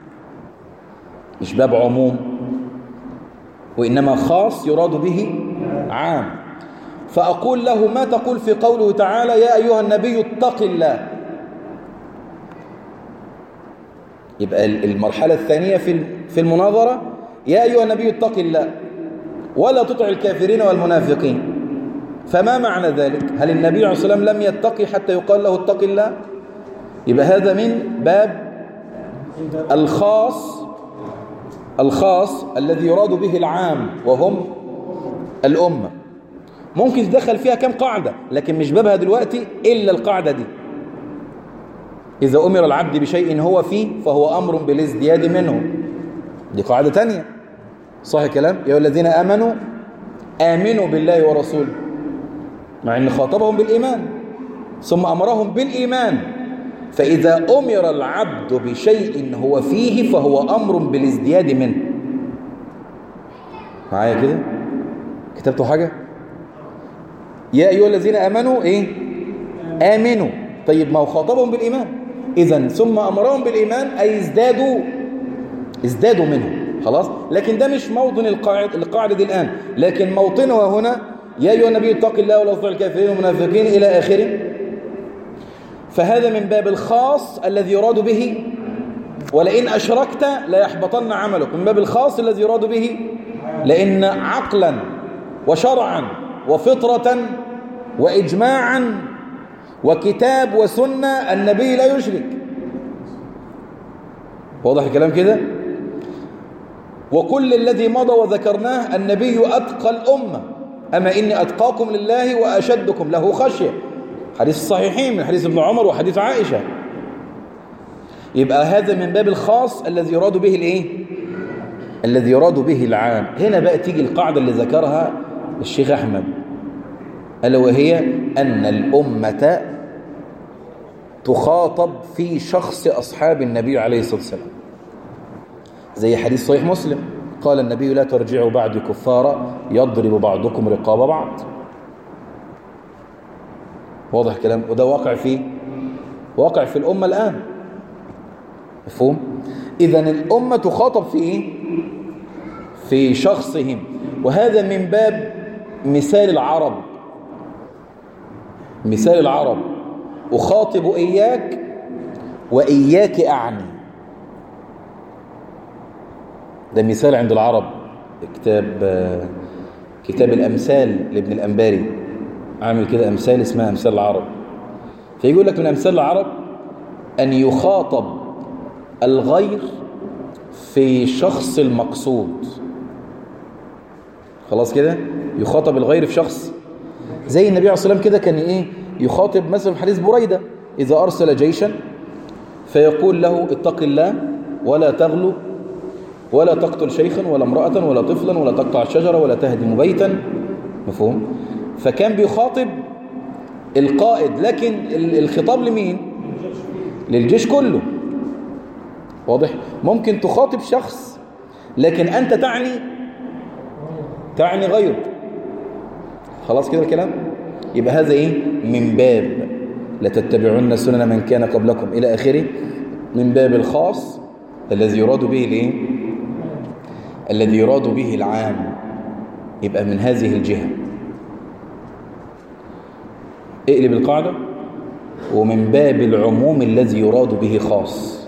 مش باب عموم وإنما خاص يراد به عام فأقول له ما تقول في قوله تعالى يا أيها النبي اتق الله يبقى المرحلة الثانية في في المناظرة يا أيها النبي اتق الله ولا تطع الكافرين والمنافقين فما معنى ذلك هل النبي عليه الصلاة والسلام لم يتقي حتى يقال له اتق الله يبقى هذا من باب الخاص الخاص الذي يراد به العام وهم الأمة ممكن تدخل فيها كم قاعدة لكن مش بابها دلوقتي إلا القاعدة دي إذا أمر العبد بشيء هو فيه فهو أمر بالازدياد منه دي قاعدة تانية صح الكلام يا الذين آمنوا آمنوا بالله ورسوله مع أن خاطبهم بالإيمان ثم أمرهم بالإيمان فإذا أمر العبد بشيء هو فيه فهو أمر بالازدياد منه معايا كده كتبتوا حاجة يا أيها الذين آمنوا إيه آمنوا طيب ما هو خاطبهم بالإيمان إذا ثم أمرهم بالإيمان أي ازدادوا ازدادوا منه خلاص لكن ده مش موطن القاعدة, القاعدة دي الآن لكن موطنها هنا يا أيها النبي اتق الله ولا تطع الكافرين والمنافقين إلى آخره فهذا من باب الخاص الذي يراد به ولئن أشركت لا يحبطن عملك من باب الخاص الذي يراد به لأن عقلا وشرعا وفطرة وإجماعا وكتاب وسنة النبي لا يشرك واضح الكلام كده وكل الذي مضى وذكرناه النبي أتقى الأمة أما إني أتقاكم لله وأشدكم له خشية حديث الصحيحين من حديث ابن عمر وحديث عائشة يبقى هذا من باب الخاص الذي يراد به الايه الذي يراد به العام هنا بقى تيجي القاعدة اللي ذكرها الشيخ أحمد ألا وهي أن الأمة تخاطب في شخص أصحاب النبي عليه الصلاة والسلام زي حديث صحيح مسلم قال النبي لا ترجعوا بعد كفارا يضرب بعضكم رقاب بعض واضح كلام وده واقع في واقع في الأمة الآن مفهوم إذا الأمة تخاطب في إيه؟ في شخصهم وهذا من باب مثال العرب مثال العرب أخاطب إياك وإياك أعني ده مثال عند العرب كتاب كتاب الأمثال لابن الأنباري عامل كده أمثال اسمها أمثال العرب فيقول لك من أمثال العرب أن يخاطب الغير في شخص المقصود خلاص كده يخاطب الغير في شخص زي النبي عليه الصلاة والسلام كده كان إيه يخاطب مثلا في حديث بريدة إذا أرسل جيشا فيقول له اتق الله ولا تغلو ولا تقتل شيخا ولا امرأة ولا طفلا ولا تقطع الشجرة ولا تهدم بيتا مفهوم فكان بيخاطب القائد لكن الخطاب لمين للجيش كله واضح ممكن تخاطب شخص لكن أنت تعني تعني غيره خلاص كده الكلام يبقى هذا إيه من باب لتتبعون سنن من كان قبلكم إلى آخره من باب الخاص الذي يراد به الايه الذي يراد به العام يبقى من هذه الجهة اقلب القاعدة ومن باب العموم الذي يراد به خاص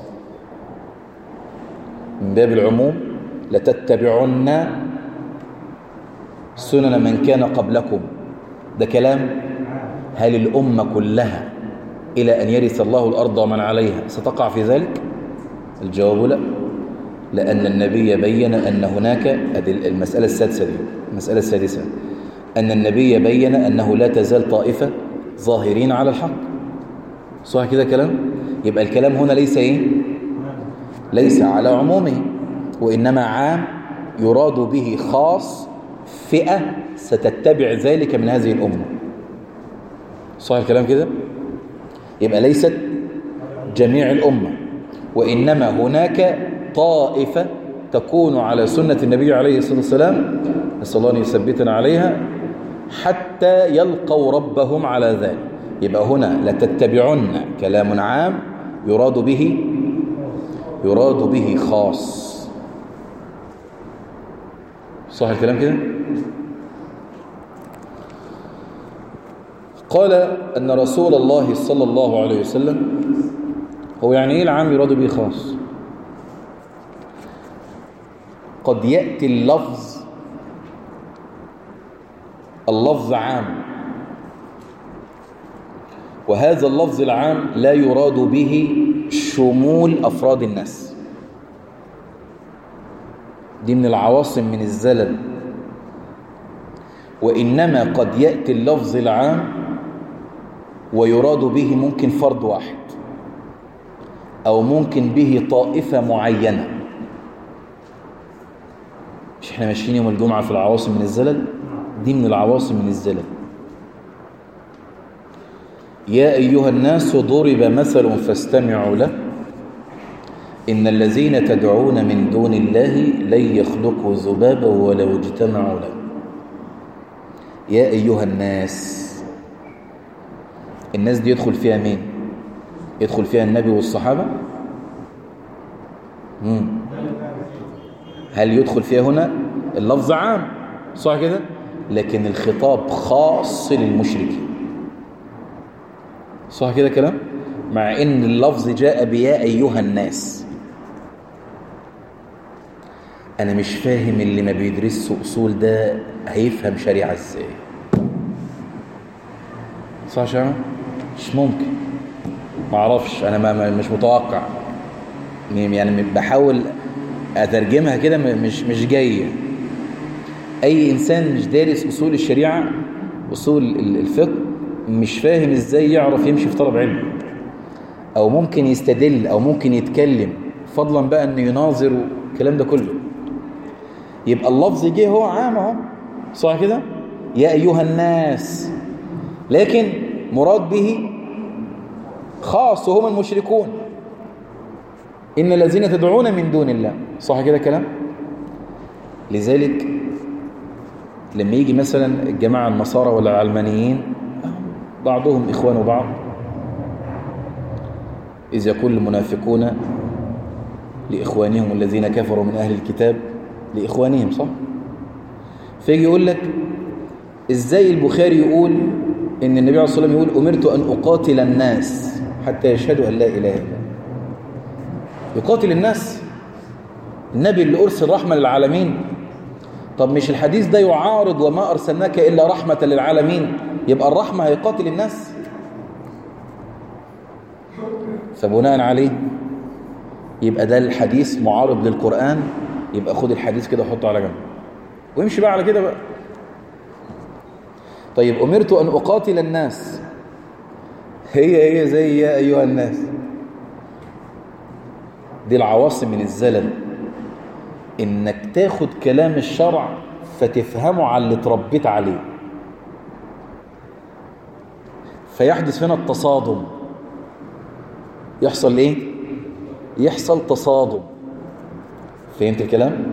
من باب العموم لتتبعن سنن من كان قبلكم ده كلام هل الأمة كلها إلى أن يرث الله الأرض ومن عليها ستقع في ذلك الجواب لا لأن النبي بين أن هناك المسألة السادسة دي المسألة السادسة أن النبي بين أنه لا تزال طائفة ظاهرين على الحق صح كده كلام يبقى الكلام هنا ليس إيه ليس على عمومه وإنما عام يراد به خاص فئة ستتبع ذلك من هذه الأمة صح الكلام كده يبقى ليست جميع الأمة وإنما هناك طائفة تكون على سنة النبي عليه الصلاة والسلام نسأل الله أن يثبتنا عليها حتى يلقوا ربهم على ذلك يبقى هنا لتتبعن كلام عام يراد به يراد به خاص صح الكلام كده قال أن رسول الله صلى الله عليه وسلم هو يعني إيه العام يراد به خاص قد يأتي اللفظ اللفظ عام وهذا اللفظ العام لا يراد به شمول أفراد الناس دي من العواصم من الزلل وإنما قد يأتي اللفظ العام ويراد به ممكن فرد واحد أو ممكن به طائفة معينة مش احنا ماشيين يوم الجمعة في العواصم من الزلل دي من العواصم من الزلل يا أيها الناس ضرب مثل فاستمعوا له إن الذين تدعون من دون الله لن يخلقوا ذبابا ولو اجتمعوا له يا أيها الناس الناس دي يدخل فيها مين يدخل فيها النبي والصحابة مم. هل يدخل فيها هنا اللفظ عام صح كده لكن الخطاب خاص للمشركين صح كده كلام مع ان اللفظ جاء بيا ايها الناس انا مش فاهم اللي ما بيدرسش اصول ده هيفهم شريعه ازاي صح شباب مش ممكن ما اعرفش انا ما مش متوقع يعني بحاول اترجمها كده مش مش جايه اي انسان مش دارس اصول الشريعه اصول الفقه مش فاهم ازاي يعرف يمشي في طلب علم او ممكن يستدل او ممكن يتكلم فضلا بقى انه يناظر الكلام ده كله يبقى اللفظ جه هو عام اهو صح كده يا ايها الناس لكن مراد به خاص وهم المشركون إن الذين تدعون من دون الله صح كده كلام لذلك لما يجي مثلا الجماعة النصارى ولا العلمانيين بعضهم إخوان بعض إذ يقول المنافقون لإخوانهم الذين كفروا من أهل الكتاب لإخوانهم صح فيجي يقول لك إزاي البخاري يقول إن النبي عليه الصلاة والسلام يقول أمرت أن أقاتل الناس حتى يشهدوا أن لا إله إلا الله يقاتل الناس النبي اللي أرسل رحمة للعالمين طب مش الحديث ده يعارض وما أرسلناك إلا رحمة للعالمين يبقى الرحمة هيقاتل الناس فبناء عليه يبقى ده الحديث معارض للقرآن يبقى خد الحديث كده وحطه على جنب وامشي بقى على كده بقى طيب أمرت أن أقاتل الناس هي هي زي يا أيها الناس دي العواصم من الزلل إنك تاخد كلام الشرع فتفهمه على اللي اتربيت عليه فيحدث هنا التصادم يحصل ايه يحصل تصادم فهمت الكلام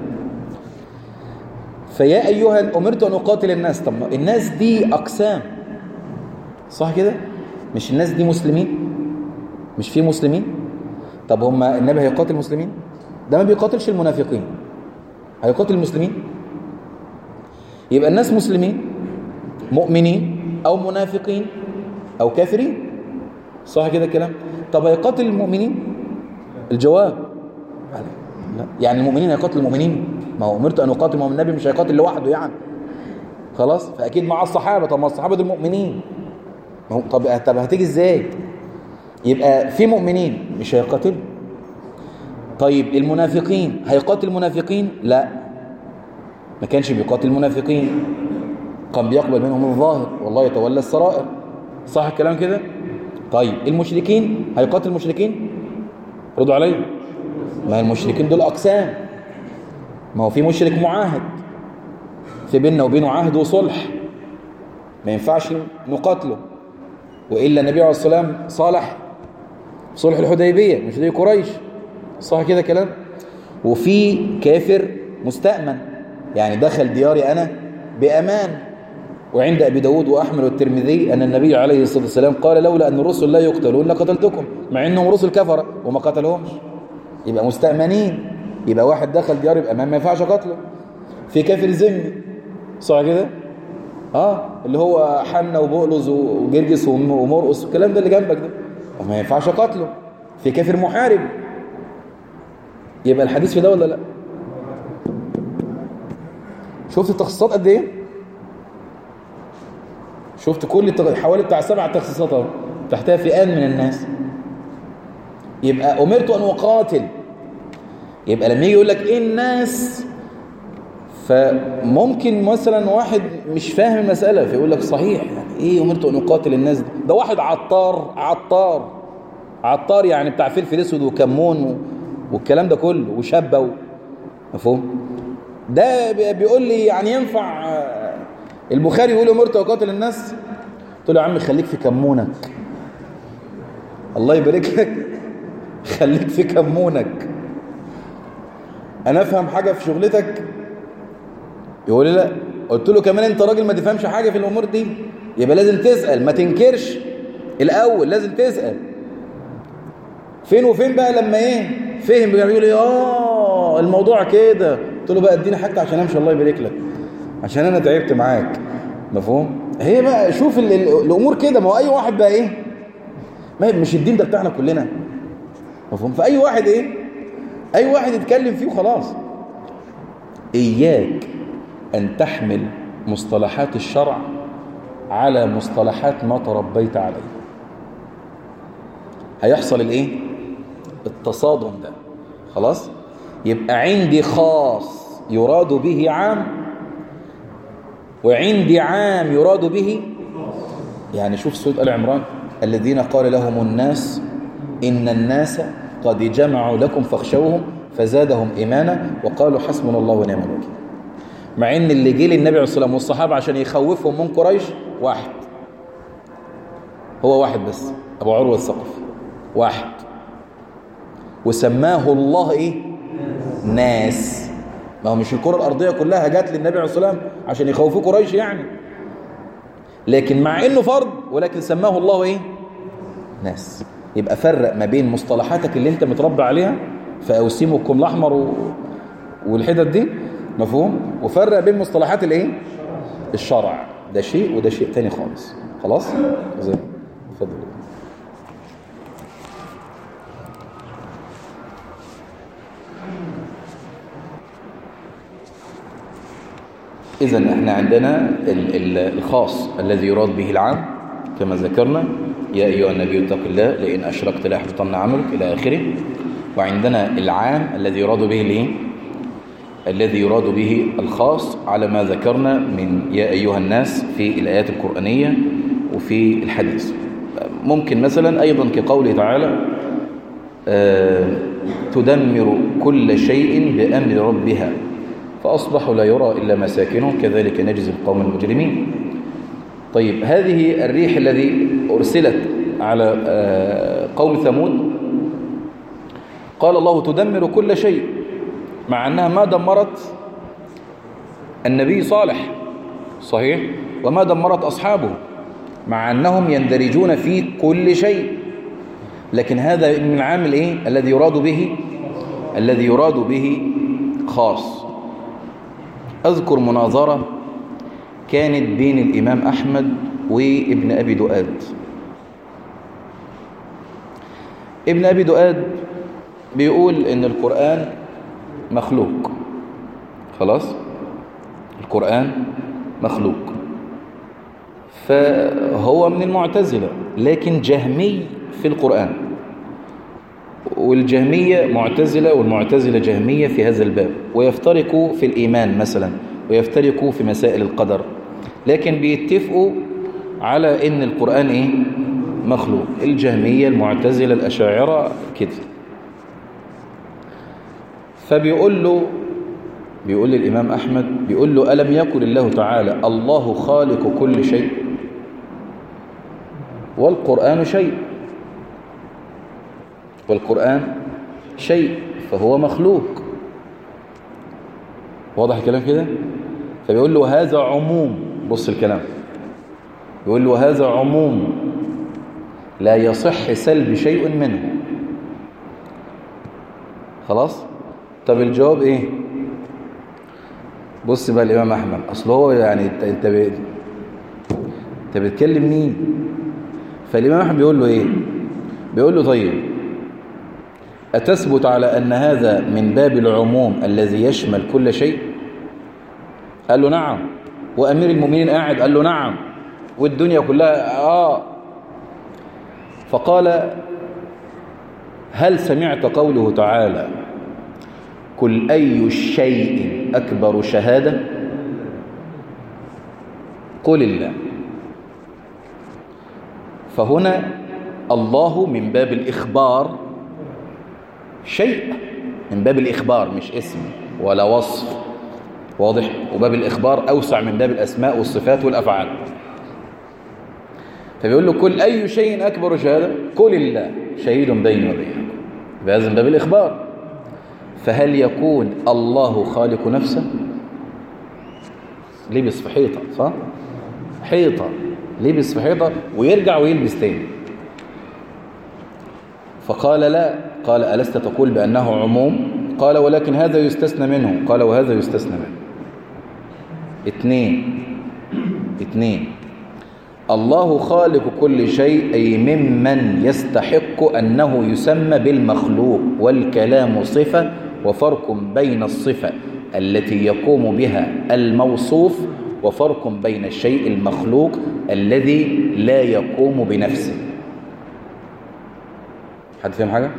فيا ايها امرت ان اقاتل الناس طب الناس دي اقسام صح كده مش الناس دي مسلمين مش في مسلمين طب هم النبي هيقاتل المسلمين ده ما بيقاتلش المنافقين هيقاتل المسلمين يبقى الناس مسلمين مؤمنين او منافقين او كافرين صح كده الكلام طب هيقاتل المؤمنين الجواب لا يعني المؤمنين هيقاتل المؤمنين ما هو امرت ان اقاتل ما هو النبي مش هيقاتل لوحده يعني خلاص فاكيد مع الصحابه طب ما الصحابه دول مؤمنين ما هو طب طب هتيجي ازاي يبقى في مؤمنين مش هيقاتلوا طيب المنافقين هيقاتل المنافقين لا ما كانش بيقاتل المنافقين كان بيقبل منهم الظاهر والله يتولى السرائر صح الكلام كده طيب المشركين هيقاتل المشركين ردوا علي ما المشركين دول أقسام ما هو في مشرك معاهد في بيننا وبينه عهد وصلح ما ينفعش نقاتله وإلا النبي عليه الصلاة والسلام صالح صلح الحديبية مش دي قريش صح كده كلام وفي كافر مستأمن يعني دخل دياري أنا بأمان وعند أبي داود وأحمد والترمذي أن النبي عليه الصلاة والسلام قال لولا أن الرسل لا يقتلون لقتلتكم مع أنهم رسل كفرة وما قتلهمش يبقى مستأمنين يبقى واحد دخل دياري بأمان ما ينفعش قتله في كافر ذمي صح كده اه اللي هو حنا وبؤلز وجرجس ومرقص والكلام ده اللي جنبك ده ما ينفعش قتله في كافر محارب يبقى الحديث في ده ولا لا شفت التخصصات قد ايه شفت كل التغ... حوالي بتاع سبع تخصصات اهو تحتها فئان من الناس يبقى امرت ان اقاتل يبقى لما يجي يقول لك ايه الناس فممكن مثلا واحد مش فاهم المسألة فيقول لك صحيح يعني ايه امرت ان اقاتل الناس دي ده واحد عطار عطار عطار يعني بتاع فلفل اسود وكمون و... والكلام ده كله وشبه و... مفهوم ده بي- بيقول لي يعني ينفع آه، البخاري يقول امرت ان اقاتل الناس قلت له يا عم خليك في كمونك الله يبارك لك خليك في كمونك انا افهم حاجة في شغلتك يقول لي لا قلت له كمان انت راجل ما تفهمش حاجة في الامور دي يبقى لازم تسأل ما تنكرش الاول لازم تسأل فين وفين بقى لما ايه فهم بقى بيقول لي اه الموضوع كده قلت له بقى اديني حاجتي عشان امشي الله يبارك لك عشان انا تعبت معاك مفهوم هي بقى شوف ال- ال- الامور كده ما هو اي واحد بقى ايه ما مش الدين ده بتاعنا كلنا مفهوم فاي واحد ايه اي واحد يتكلم فيه وخلاص اياك ان تحمل مصطلحات الشرع على مصطلحات ما تربيت عليه هيحصل الايه التصادم ده خلاص يبقى عندي خاص يراد به عام وعندي عام يراد به يعني شوف سورة آل عمران الذين قال لهم الناس إن الناس قد جمعوا لكم فاخشوهم فزادهم إيمانا وقالوا حسبنا الله ونعم الوكيل مع ان اللي جه للنبي عليه الصلاه والسلام والصحابه عشان يخوفهم من قريش واحد هو واحد بس ابو عروه الثقفي واحد وسماه الله ايه ناس ما هو مش الكره الارضيه كلها جت للنبي عليه الصلاه والسلام عشان يخوفوا قريش يعني لكن مع انه فرد ولكن سماه الله ايه ناس يبقى فرق ما بين مصطلحاتك اللي انت متربى عليها فاوسمكم الاحمر و... والحتت دي مفهوم وفرق بين مصطلحات الايه الشرع ده شيء وده شيء تاني خالص خلاص زي اتفضل إذا احنا عندنا ال- ال- الخاص الذي يراد به العام كما ذكرنا يا أيها النبي اتق الله لئن أشركت ليحبطن عملك إلى آخره وعندنا العام الذي يراد به الايه الذي يراد به الخاص على ما ذكرنا من يا أيها الناس في الآيات القرآنية وفي الحديث ممكن مثلا أيضا كقوله تعالى آه، تدمر كل شيء بأمر ربها فأصبحوا لا يرى إلا مساكنهم كذلك نجزي القوم المجرمين طيب هذه الريح الذي أرسلت على آه، قوم ثمود قال الله تدمر كل شيء مع أنها ما دمرت النبي صالح صحيح وما دمرت أصحابه مع أنهم يندرجون في كل شيء لكن هذا من العامل إيه الذي يراد به الذي يراد به خاص أذكر مناظرة كانت بين الإمام أحمد وابن أبي دؤاد ابن أبي دؤاد بيقول إن القرآن مخلوق خلاص القرآن مخلوق فهو من المعتزلة لكن جهمي في القرآن والجهمية معتزلة والمعتزلة جهمية في هذا الباب ويفترقوا في الإيمان مثلا ويفترقوا في مسائل القدر لكن بيتفقوا على إن القرآن إيه؟ مخلوق الجهمية المعتزلة الأشاعرة كده فبيقول له بيقول للإمام أحمد بيقول له ألم يقل الله تعالى الله خالق كل شيء والقرآن شيء والقرآن شيء فهو مخلوق واضح الكلام كده فبيقول له هذا عموم بص الكلام بيقول له هذا عموم لا يصح سلب شيء منه خلاص طب الجواب ايه بص بقى الامام احمد اصل هو يعني انت انت ب... انت بتكلم مين فالامام احمد بيقول له ايه بيقول له طيب أتثبت على أن هذا من باب العموم الذي يشمل كل شيء قال له نعم وأمير المؤمنين قاعد قال له نعم والدنيا كلها آه فقال هل سمعت قوله تعالى قل أي شيء أكبر شهادة قل الله فهنا الله من باب الإخبار شيء من باب الإخبار مش اسم ولا وصف واضح وباب الإخبار أوسع من باب الأسماء والصفات والأفعال فبيقول له كل أي شيء أكبر شهادة قل الله شهيد بيني وبينكم بهذا من باب الإخبار فهل يكون الله خالق نفسه لبس في حيطة صح حيطة لبس في حيطة ويرجع ويلبس تاني فقال لا قال ألست تقول بأنه عموم قال ولكن هذا يستثنى منه قال وهذا يستثنى منه اثنين اثنين الله خالق كل شيء أي ممن يستحق أنه يسمى بالمخلوق والكلام صفة وفرق بين الصفة التي يقوم بها الموصوف وفرق بين الشيء المخلوق الذي لا يقوم بنفسه حد فهم حاجة؟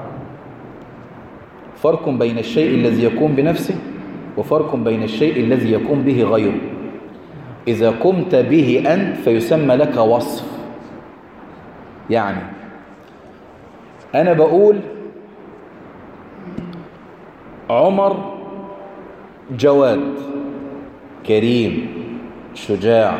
فرق بين الشيء الذي يقوم بنفسه وفرق بين الشيء الذي يقوم به غيره إذا قمت به أنت فيسمى لك وصف يعني أنا بقول عمر جواد كريم شجاع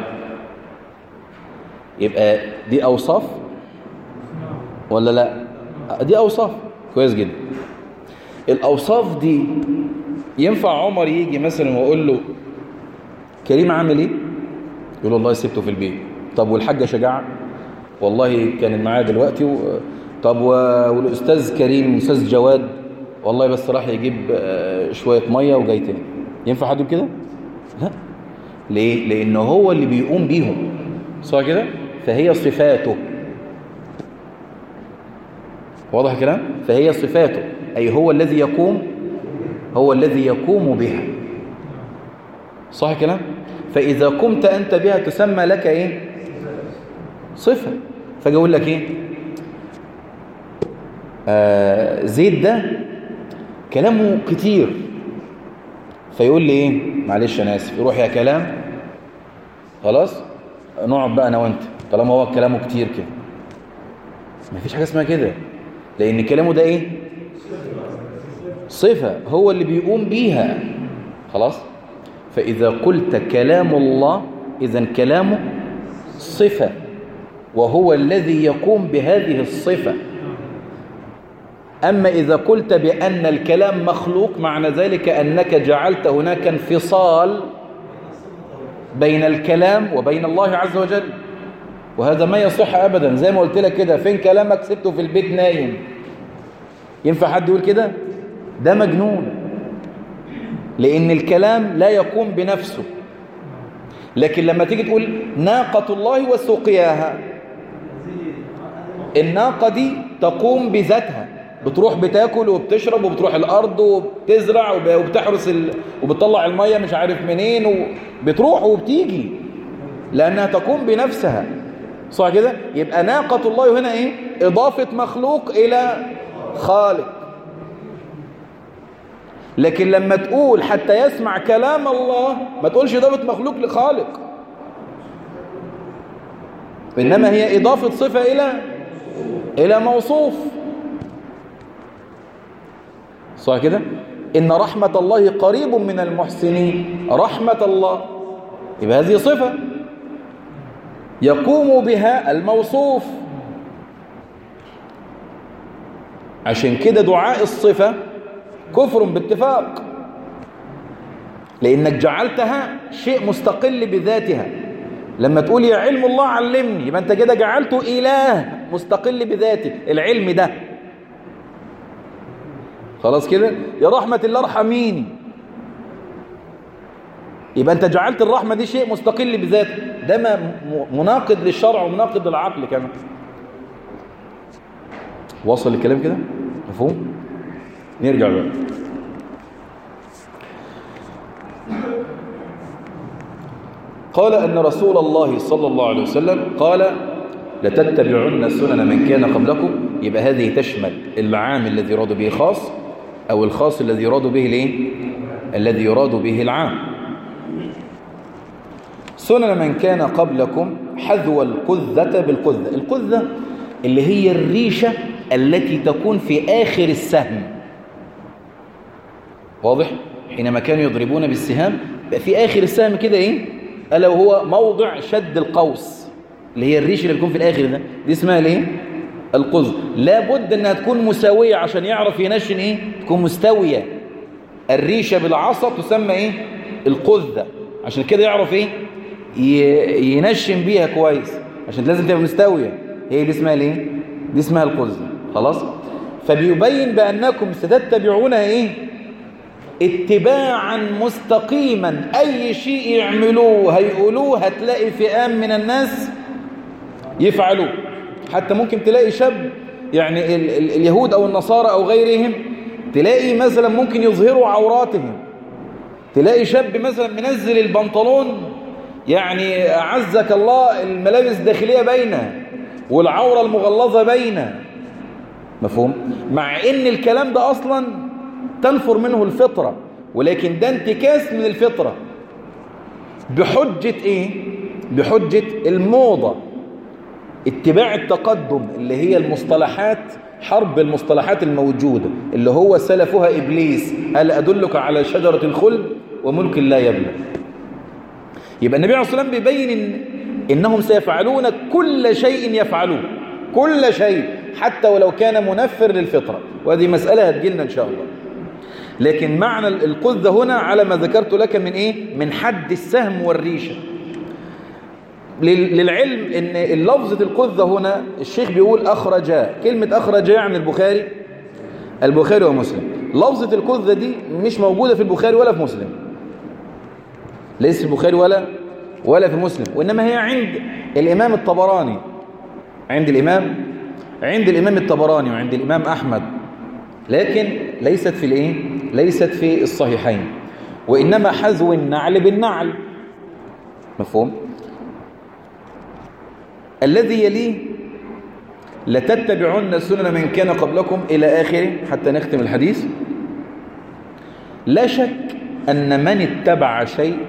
يبقى دي أوصاف ولا لا دي أوصاف كويس جدا الأوصاف دي ينفع عمر يجي مثلا وأقول له كريم عامل ايه يقول والله سبته في البيت طب والحاجة شجاعة والله كان معايا دلوقتي و... طب و... والأستاذ كريم أستاذ جواد والله بس راح يجيب شوية مية وجاي تاني ينفع حد كده لا ليه لأنه هو اللي بيقوم بيهم صح كده فهي صفاته واضح الكلام فهي صفاته أي هو الذي يقوم هو الذي يقوم بها صح الكلام فإذا قمت أنت بها تسمى لك إيه صفة فاجي اقول لك إيه آه زيد ده كلامه كتير فيقول لي إيه معلش أنا آسف يروح يا كلام خلاص نقعد بقى أنا وأنت طالما هو كلامه كتير كده ما فيش حاجة اسمها كده لأن كلامه ده إيه صفة هو اللي بيقوم بيها خلاص فإذا قلت كلام الله إذا كلامه صفة وهو الذي يقوم بهذه الصفة أما إذا قلت بأن الكلام مخلوق معنى ذلك أنك جعلت هناك انفصال بين الكلام وبين الله عز وجل وهذا ما يصح أبدا زي ما قلت لك كده فين كلامك سبته في البيت نايم ينفع حد يقول كده ده مجنون لأن الكلام لا يقوم بنفسه لكن لما تيجي تقول ناقة الله وسقياها الناقة دي تقوم بذاتها بتروح بتاكل وبتشرب وبتروح الأرض وبتزرع وبتحرس ال... وبتطلع المية مش عارف منين وبتروح وبتيجي لأنها تقوم بنفسها صح كده يبقى ناقة الله هنا ايه إضافة مخلوق إلى خالق لكن لما تقول حتى يسمع كلام الله ما تقولش إضافة مخلوق لخالق إنما هي إضافة صفة إلى إلى موصوف صح كده إن رحمة الله قريب من المحسنين رحمة الله يبقى هذه صفة يقوم بها الموصوف عشان كده دعاء الصفة كفر باتفاق لأنك جعلتها شيء مستقل بذاتها لما تقول يا علم الله علمني يبقى أنت كده جعلته إله مستقل بذاته العلم ده خلاص كده يا رحمة الله ارحميني يبقى أنت جعلت الرحمة دي شيء مستقل بذاته ده ما مناقض للشرع ومناقض للعقل كمان وصل الكلام كده مفهوم نرجع بقى قال أن رسول الله صلى الله عليه وسلم قال لتتبعن سنن من كان قبلكم يبقى هذه تشمل العام الذي راد به خاص أو الخاص الذي يراد به الايه الذي يراد به العام سنن من كان قبلكم حذو القذة بالقذة القذة اللي هي الريشة التي تكون في آخر السهم واضح حينما كانوا يضربون بالسهام بقى في آخر السهم كده إيه ألا وهو موضع شد القوس اللي هي الريشة اللي بتكون في الآخر ده دي اسمها ليه القذ لابد انها تكون مساوية عشان يعرف ينشن ايه تكون مستوية الريشة بالعصا تسمى ايه القذة عشان كده يعرف ايه ي- ينشن بيها كويس عشان لازم تبقى مستوية هي دي اسمها الايه دي اسمها القذة خلاص فبيبين بأنكم ستتبعونها ايه اتباعا مستقيما اي شيء يعملوه هيقولوه هتلاقي فئام من الناس يفعلوه حتى ممكن تلاقي شاب يعني ال ال اليهود او النصارى او غيرهم تلاقي مثلا ممكن يظهروا عوراتهم تلاقي شاب مثلا منزل البنطلون يعني أعزك الله الملابس الداخلية باينة والعورة المغلظة باينة مفهوم؟ مع ان الكلام ده اصلا تنفر منه الفطرة ولكن ده انتكاس من الفطرة بحجة ايه؟ بحجة الموضة اتباع التقدم اللي هي المصطلحات حرب المصطلحات الموجودة اللي هو سلفها إبليس هل أدلك على شجرة الخلد وملك لا يبلى يبقى النبي عليه الصلاة والسلام بيبين إن إنهم سيفعلون كل شيء يفعلوه كل شيء حتى ولو كان منفر للفطرة وهذه مسألة هتجيلنا إن شاء الله لكن معنى القذة هنا على ما ذكرت لك من إيه من حد السهم والريشة للعلم ان اللفظة القذة هنا الشيخ بيقول أخرج كلمة أخرج عن البخاري البخاري ومسلم لفظة القذة دي مش موجودة في البخاري ولا في مسلم ليس في البخاري ولا ولا في مسلم وإنما هي عند الإمام الطبراني عند الإمام عند الإمام الطبراني وعند الإمام أحمد لكن ليست في الإيه ليست في الصحيحين وإنما حذو النعل بالنعل مفهوم الذي يليه لتتبعن سنن من كان قبلكم إلى آخره حتى نختم الحديث لا شك أن من اتبع شيء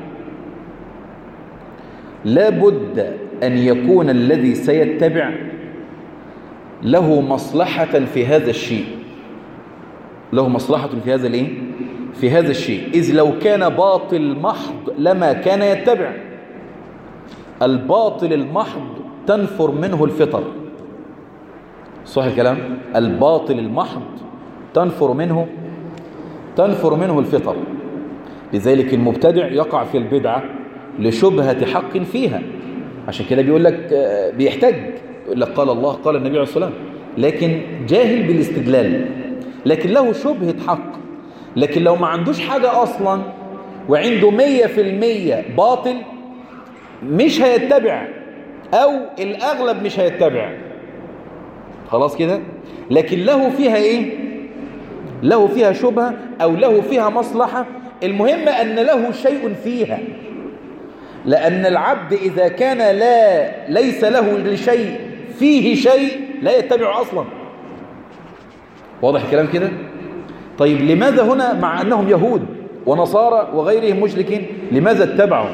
لا بد أن يكون الذي سيتبع له مصلحة في هذا الشيء له مصلحة في هذا الايه في هذا الشيء إذ لو كان باطل محض لما كان يتبع الباطل المحض تنفر منه الفطر صح الكلام الباطل المحض تنفر منه تنفر منه الفطر لذلك المبتدع يقع في البدعة لشبهة حق فيها عشان كده بيقول لك بيحتج يقول لك قال الله قال النبي عليه الصلاة والسلام لكن جاهل بالاستدلال لكن له شبهة حق لكن لو ما عندوش حاجة أصلا وعنده مية في المية باطل مش هيتبع أو الأغلب مش هيتبع خلاص كده لكن له فيها إيه له فيها شبهة أو له فيها مصلحة المهم أن له شيء فيها لأن العبد إذا كان لا ليس له لشيء فيه شيء لا يتبع أصلا واضح الكلام كده طيب لماذا هنا مع أنهم يهود ونصارى وغيرهم مشركين لماذا اتبعوا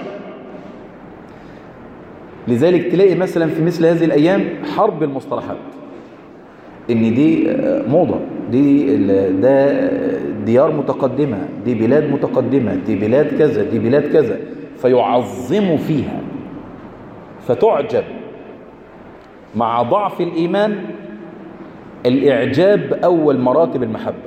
لذلك تلاقي مثلا في مثل هذه الأيام حرب المصطلحات ان دي موضة دي ده ديار متقدمة دي بلاد متقدمة دي بلاد كذا دي بلاد كذا فيعظم فيها فتعجب مع ضعف الإيمان الإعجاب أول مراتب المحبة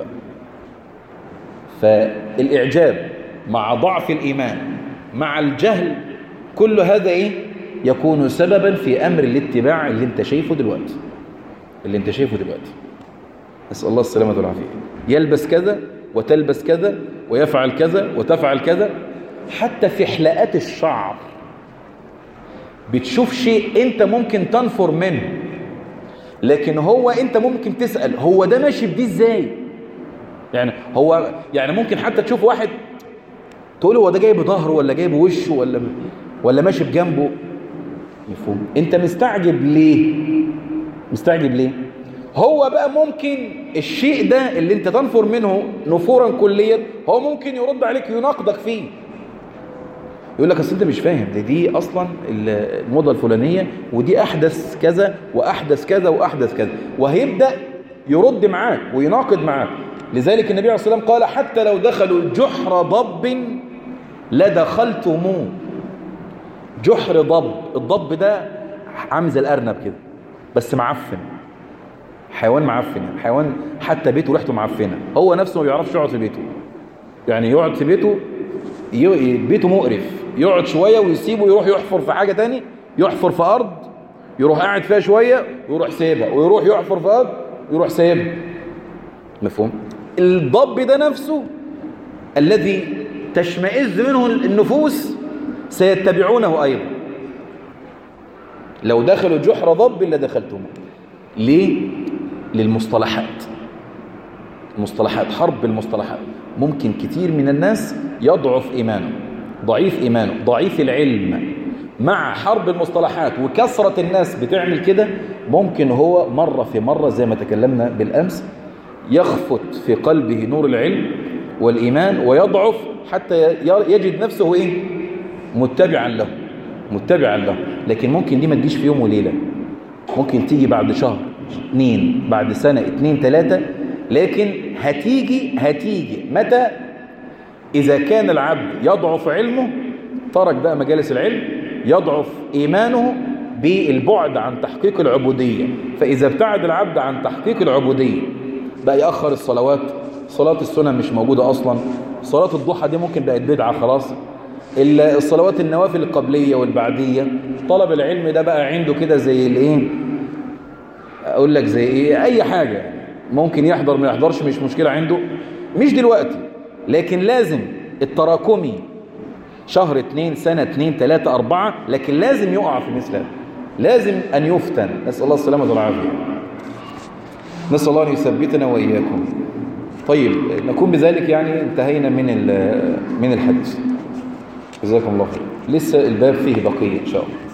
فالإعجاب مع ضعف الإيمان مع الجهل كل هذا إيه يكون سببا في أمر الاتباع اللي انت شايفه دلوقتي اللي انت شايفه دلوقتي نسأل الله السلامة والعافية يلبس كذا وتلبس كذا ويفعل كذا وتفعل كذا حتى في حلقات الشعر بتشوف شيء انت ممكن تنفر منه لكن هو انت ممكن تسأل هو ده ماشي بدي ازاي يعني هو يعني ممكن حتى تشوف واحد تقول هو ده جاي بظهره ولا جاي بوشه ولا ولا ماشي بجنبه مفهوم انت مستعجب ليه مستعجب ليه هو بقى ممكن الشيء ده اللي انت تنفر منه نفورا كليا هو ممكن يرد عليك يناقضك فيه يقول لك اصل انت مش فاهم دي, دي اصلا الموضه الفلانيه ودي احدث كذا واحدث كذا واحدث كذا وهيبدا يرد معاك ويناقض معاك لذلك النبي عليه الصلاه والسلام قال حتى لو دخلوا جحر ضب لدخلتموه جحر ضب الضب ده عامل زي الارنب كده بس معفن حيوان معفن يعني حيوان حتى بيته ريحته معفنه هو نفسه ما بيعرفش يقعد في بيته يعني يقعد في بيته ي- بيته مقرف يقعد شويه ويسيبه يروح يحفر في حاجه تاني يحفر في ارض يروح قاعد فيها شويه ويروح سايبها ويروح يحفر في ارض ويروح سايبها مفهوم الضب ده نفسه الذي تشمئز منه النفوس سيتبعونه ايضا لو دخلوا جحر ضب لدخلتموه ليه للمصطلحات المصطلحات حرب المصطلحات ممكن كتير من الناس يضعف إيمانه ضعيف إيمانه ضعيف العلم مع حرب المصطلحات وكثرة الناس بتعمل كده ممكن هو مرة في مرة زي ما تكلمنا بالأمس يخفت في قلبه نور العلم والإيمان ويضعف حتى يجد نفسه إيه متبعا له متبعا له لكن ممكن دي ما تجيش في يوم وليلة ممكن تيجي بعد شهر اتنين بعد سنة اتنين تلاتة لكن هتيجي هتيجي متى إذا كان العبد يضعف علمه ترك بقى مجالس العلم يضعف إيمانه بالبعد عن تحقيق العبودية فإذا ابتعد العبد عن تحقيق العبودية بقى يأخر الصلوات صلاة السنة مش موجودة أصلا صلاة الضحى دي ممكن بقت بدعة خلاص الصلوات النوافل القبلية والبعدية طلب العلم ده بقى عنده كده زي الايه اقول لك زي ايه اي حاجة ممكن يحضر ما يحضرش مش مشكلة عنده مش دلوقتي لكن لازم التراكمي شهر اتنين سنة اتنين تلاتة اربعة لكن لازم يقع في مثل هذا لازم ان يفتن نسأل الله السلامة والعافية نسأل الله ان يثبتنا واياكم طيب نكون بذلك يعني انتهينا من من الحديث جزاكم الله خير لسه الباب فيه بقية إن شاء الله